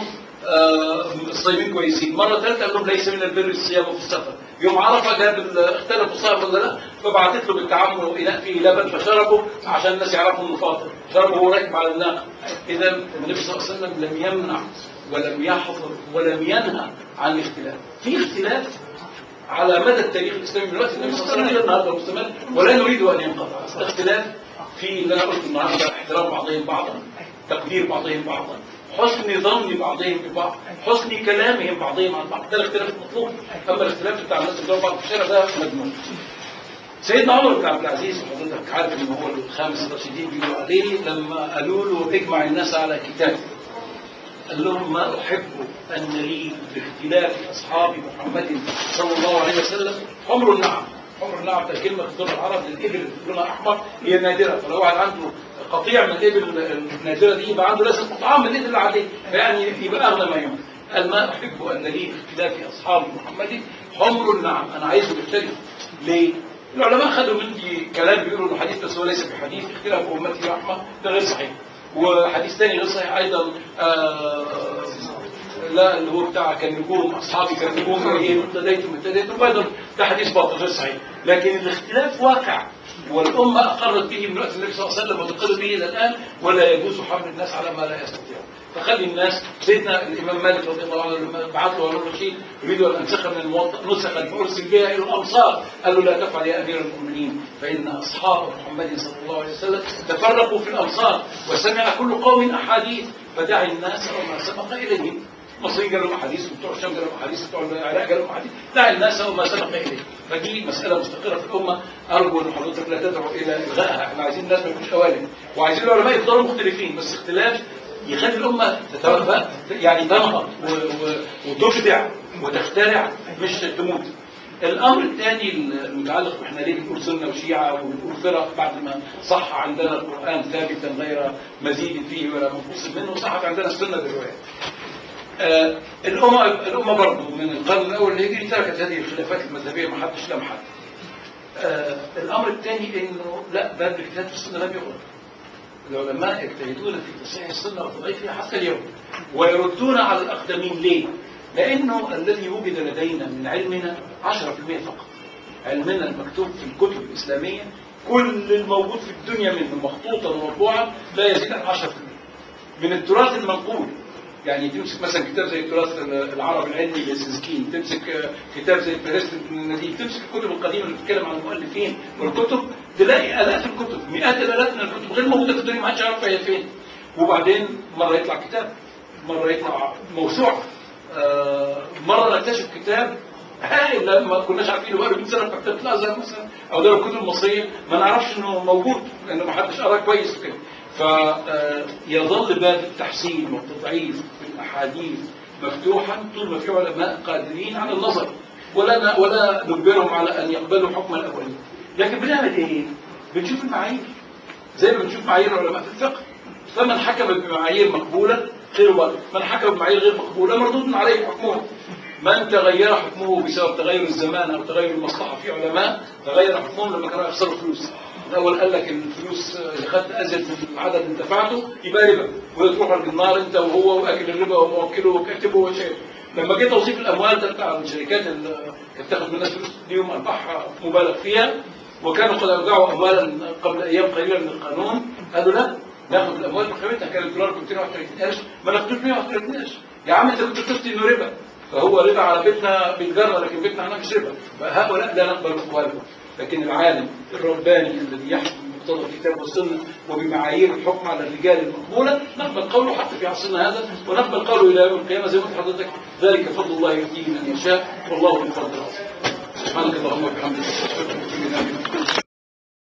آه الصايمين كويسين مره ثالثه قال لهم ليس من البر الصيام في السفر يوم عرفه جاب ال- اختلفوا صائم ولا لا فبعتت له بالتعامل اناء فيه لبن فشربوا عشان الناس يعرفوا انه فاطر شربوا وهو راكب على الناقه اذا النبي صلى الله عليه وسلم لم يمنع ولم يحظر ولم ينهى عن الاختلاف في اختلاف على مدى التاريخ الاسلامي من وقت النبي صلى الله عليه وسلم الى النهارده مستمر ولا نريد ان ينقطع اختلاف في اللي انا قلت النهارده احترام بعضهم بعضا تقدير بعضهم بعضا حسن ظن بعضهم ببعض حسن كلامهم بعضهم عن بعض ده الاختلاف المطلوب اما الاختلاف بتاع الناس اللي بعض في الشارع ده مجنون سيدنا عمر بن عبد العزيز وحضرتك عارف ان هو الخامس الراشدين بيقولوا عليه لما قالوا له اجمع الناس على كتاب قال لهم ما أحب أن لي باختلاف أصحاب محمد صلى الله عليه وسلم حمر النعم حمر النعم ده كلمة في لغة العرب للإبل اللي لونها أحمر هي نادرة فلو واحد عنده قطيع من الإبل النادرة دي يبقى عنده لازم قطعان من الإبل العادية يعني يبقى أغلى ما يمكن قال ما أحب أن لي باختلاف أصحاب محمد حمر النعم أنا عايزه يختلف ليه؟ العلماء خدوا مني كلام بيقولوا انه حديث بس هو ليس بحديث اختلاف امتي رحمه ده غير صحيح وحديث ثاني غير صحيح ايضا آه لا اللي هو بتاع كان نجوم اصحابي كان نجوم ايه ابتديتم ابتديتم ايضا ده حديث باطل غير صحيح لكن الاختلاف واقع والامه اقرت به من وقت النبي صلى الله عليه وسلم وتقر به الى الان ولا يجوز حمل الناس على ما لا يستطيعون فخلي الناس سيدنا الامام مالك رضي الله عنه لما بعث له هارون الرشيد يريد ان انسخ من الموطأ نسخا فارسل بها الى الامصار قال له لا تفعل يا امير المؤمنين فان اصحاب محمد صلى الله عليه وسلم تفرقوا في الامصار وسمع كل قوم احاديث فدع الناس وما سبق اليهم المصريين قالوا احاديث وبتوع الشام قالوا احاديث وبتوع العراق قالوا احاديث دع الناس وما سبق اليه فدي مساله مستقره في الامه ارجو ان حضرتك لا تدعو الى الغائها احنا عايزين الناس ما يكونوش قوالب وعايزين العلماء يفضلوا مختلفين بس اختلاف يخلي الأمة تتوفى يعني تنهض و- و- وتبدع وتخترع مش تموت الأمر الثاني المتعلق احنا ليه بنقول سنة وشيعة وبنقول فرق بعد ما صح عندنا القرآن ثابتا غير مزيد فيه ولا منقوص منه صحت عندنا السنة بالرواية آه الأمة الأمة برضه من القرن الأول الهجري تركت هذه الخلافات المذهبية ما حدش لم حد آه الأمر الثاني إنه لا باب الاجتهاد في السنة لم يغلق العلماء يجتهدون في تصحيح السنة وتضعيفها حتى اليوم ويردون على الأقدمين ليه؟ لأنه الذي وجد لدينا من علمنا 10% فقط علمنا المكتوب في الكتب الإسلامية كل الموجود في الدنيا منه مخطوطا ومطبوعا لا يزيد عن 10% من التراث المنقول يعني تمسك مثلا كتاب زي التراث العربي العلمي للسنسكين تمسك كتاب زي فهرست ابن النديم تمسك الكتب القديمه اللي بتتكلم عن المؤلفين والكتب تلاقي الاف الكتب مئات الالاف من الكتب غير موجوده في الدنيا ما حدش يعرف هي فين وبعدين مره يطلع كتاب مره يطلع موسوعه آه، مره نكتشف كتاب هائل لا ما كناش عارفينه بقاله 100 سنه في مكتبه الازهر مثلا او دار الكتب المصريه ما نعرفش انه موجود لانه ما حدش قراه كويس وكده فيظل باب التحسين والتضعيف في الاحاديث مفتوحا طول ما في علماء قادرين على النظر ولا ن- ولا نجبرهم على ان يقبلوا حكم الاولين لكن بنعمل ايه؟ بنشوف المعايير زي ما بنشوف معايير العلماء في الفقه فمن حكم بمعايير مقبولة خير وبركة من حكم بمعايير غير مقبولة مردود عليه حكمه من تغير حكمه بسبب تغير الزمان أو تغير المصلحة في علماء تغير حكمهم لما كانوا يخسروا فلوس الأول قال لك الفلوس اللي خدت أزيد من العدد اللي دفعته يبقى ربا وتروح لك النار أنت وهو وأكل الربا وموكله وكاتبه وشيء لما جه توظيف الأموال ده بتاع الشركات اللي كانت تاخد من الناس فلوس ليهم أرباح مبالغ فيها وكانوا قد أودعوا أموالا قبل أيام قليلة من القانون قالوا لا ناخد الأموال بقيمتها كان الدولار ب 231 قرش ما ناخدوش 131 قرش يا عم أنت كنت بتفتي إنه ربا فهو ربا على بيتنا بالجرة لكن بيتنا احنا مش ربا فهؤلاء لا نقبل أقوالهم لكن العالم الرباني الذي يحكم بمقتضى الكتاب والسنة وبمعايير الحكم على الرجال المقبولة نقبل قوله حتى في عصرنا هذا ونقبل قوله إلى يوم القيامة زي ما قلت لحضرتك ذلك فضل الله يؤتيه من يشاء والله من فضل العظيم سبحانك اللهم وبحمدك اشهد ان لا اله الا انت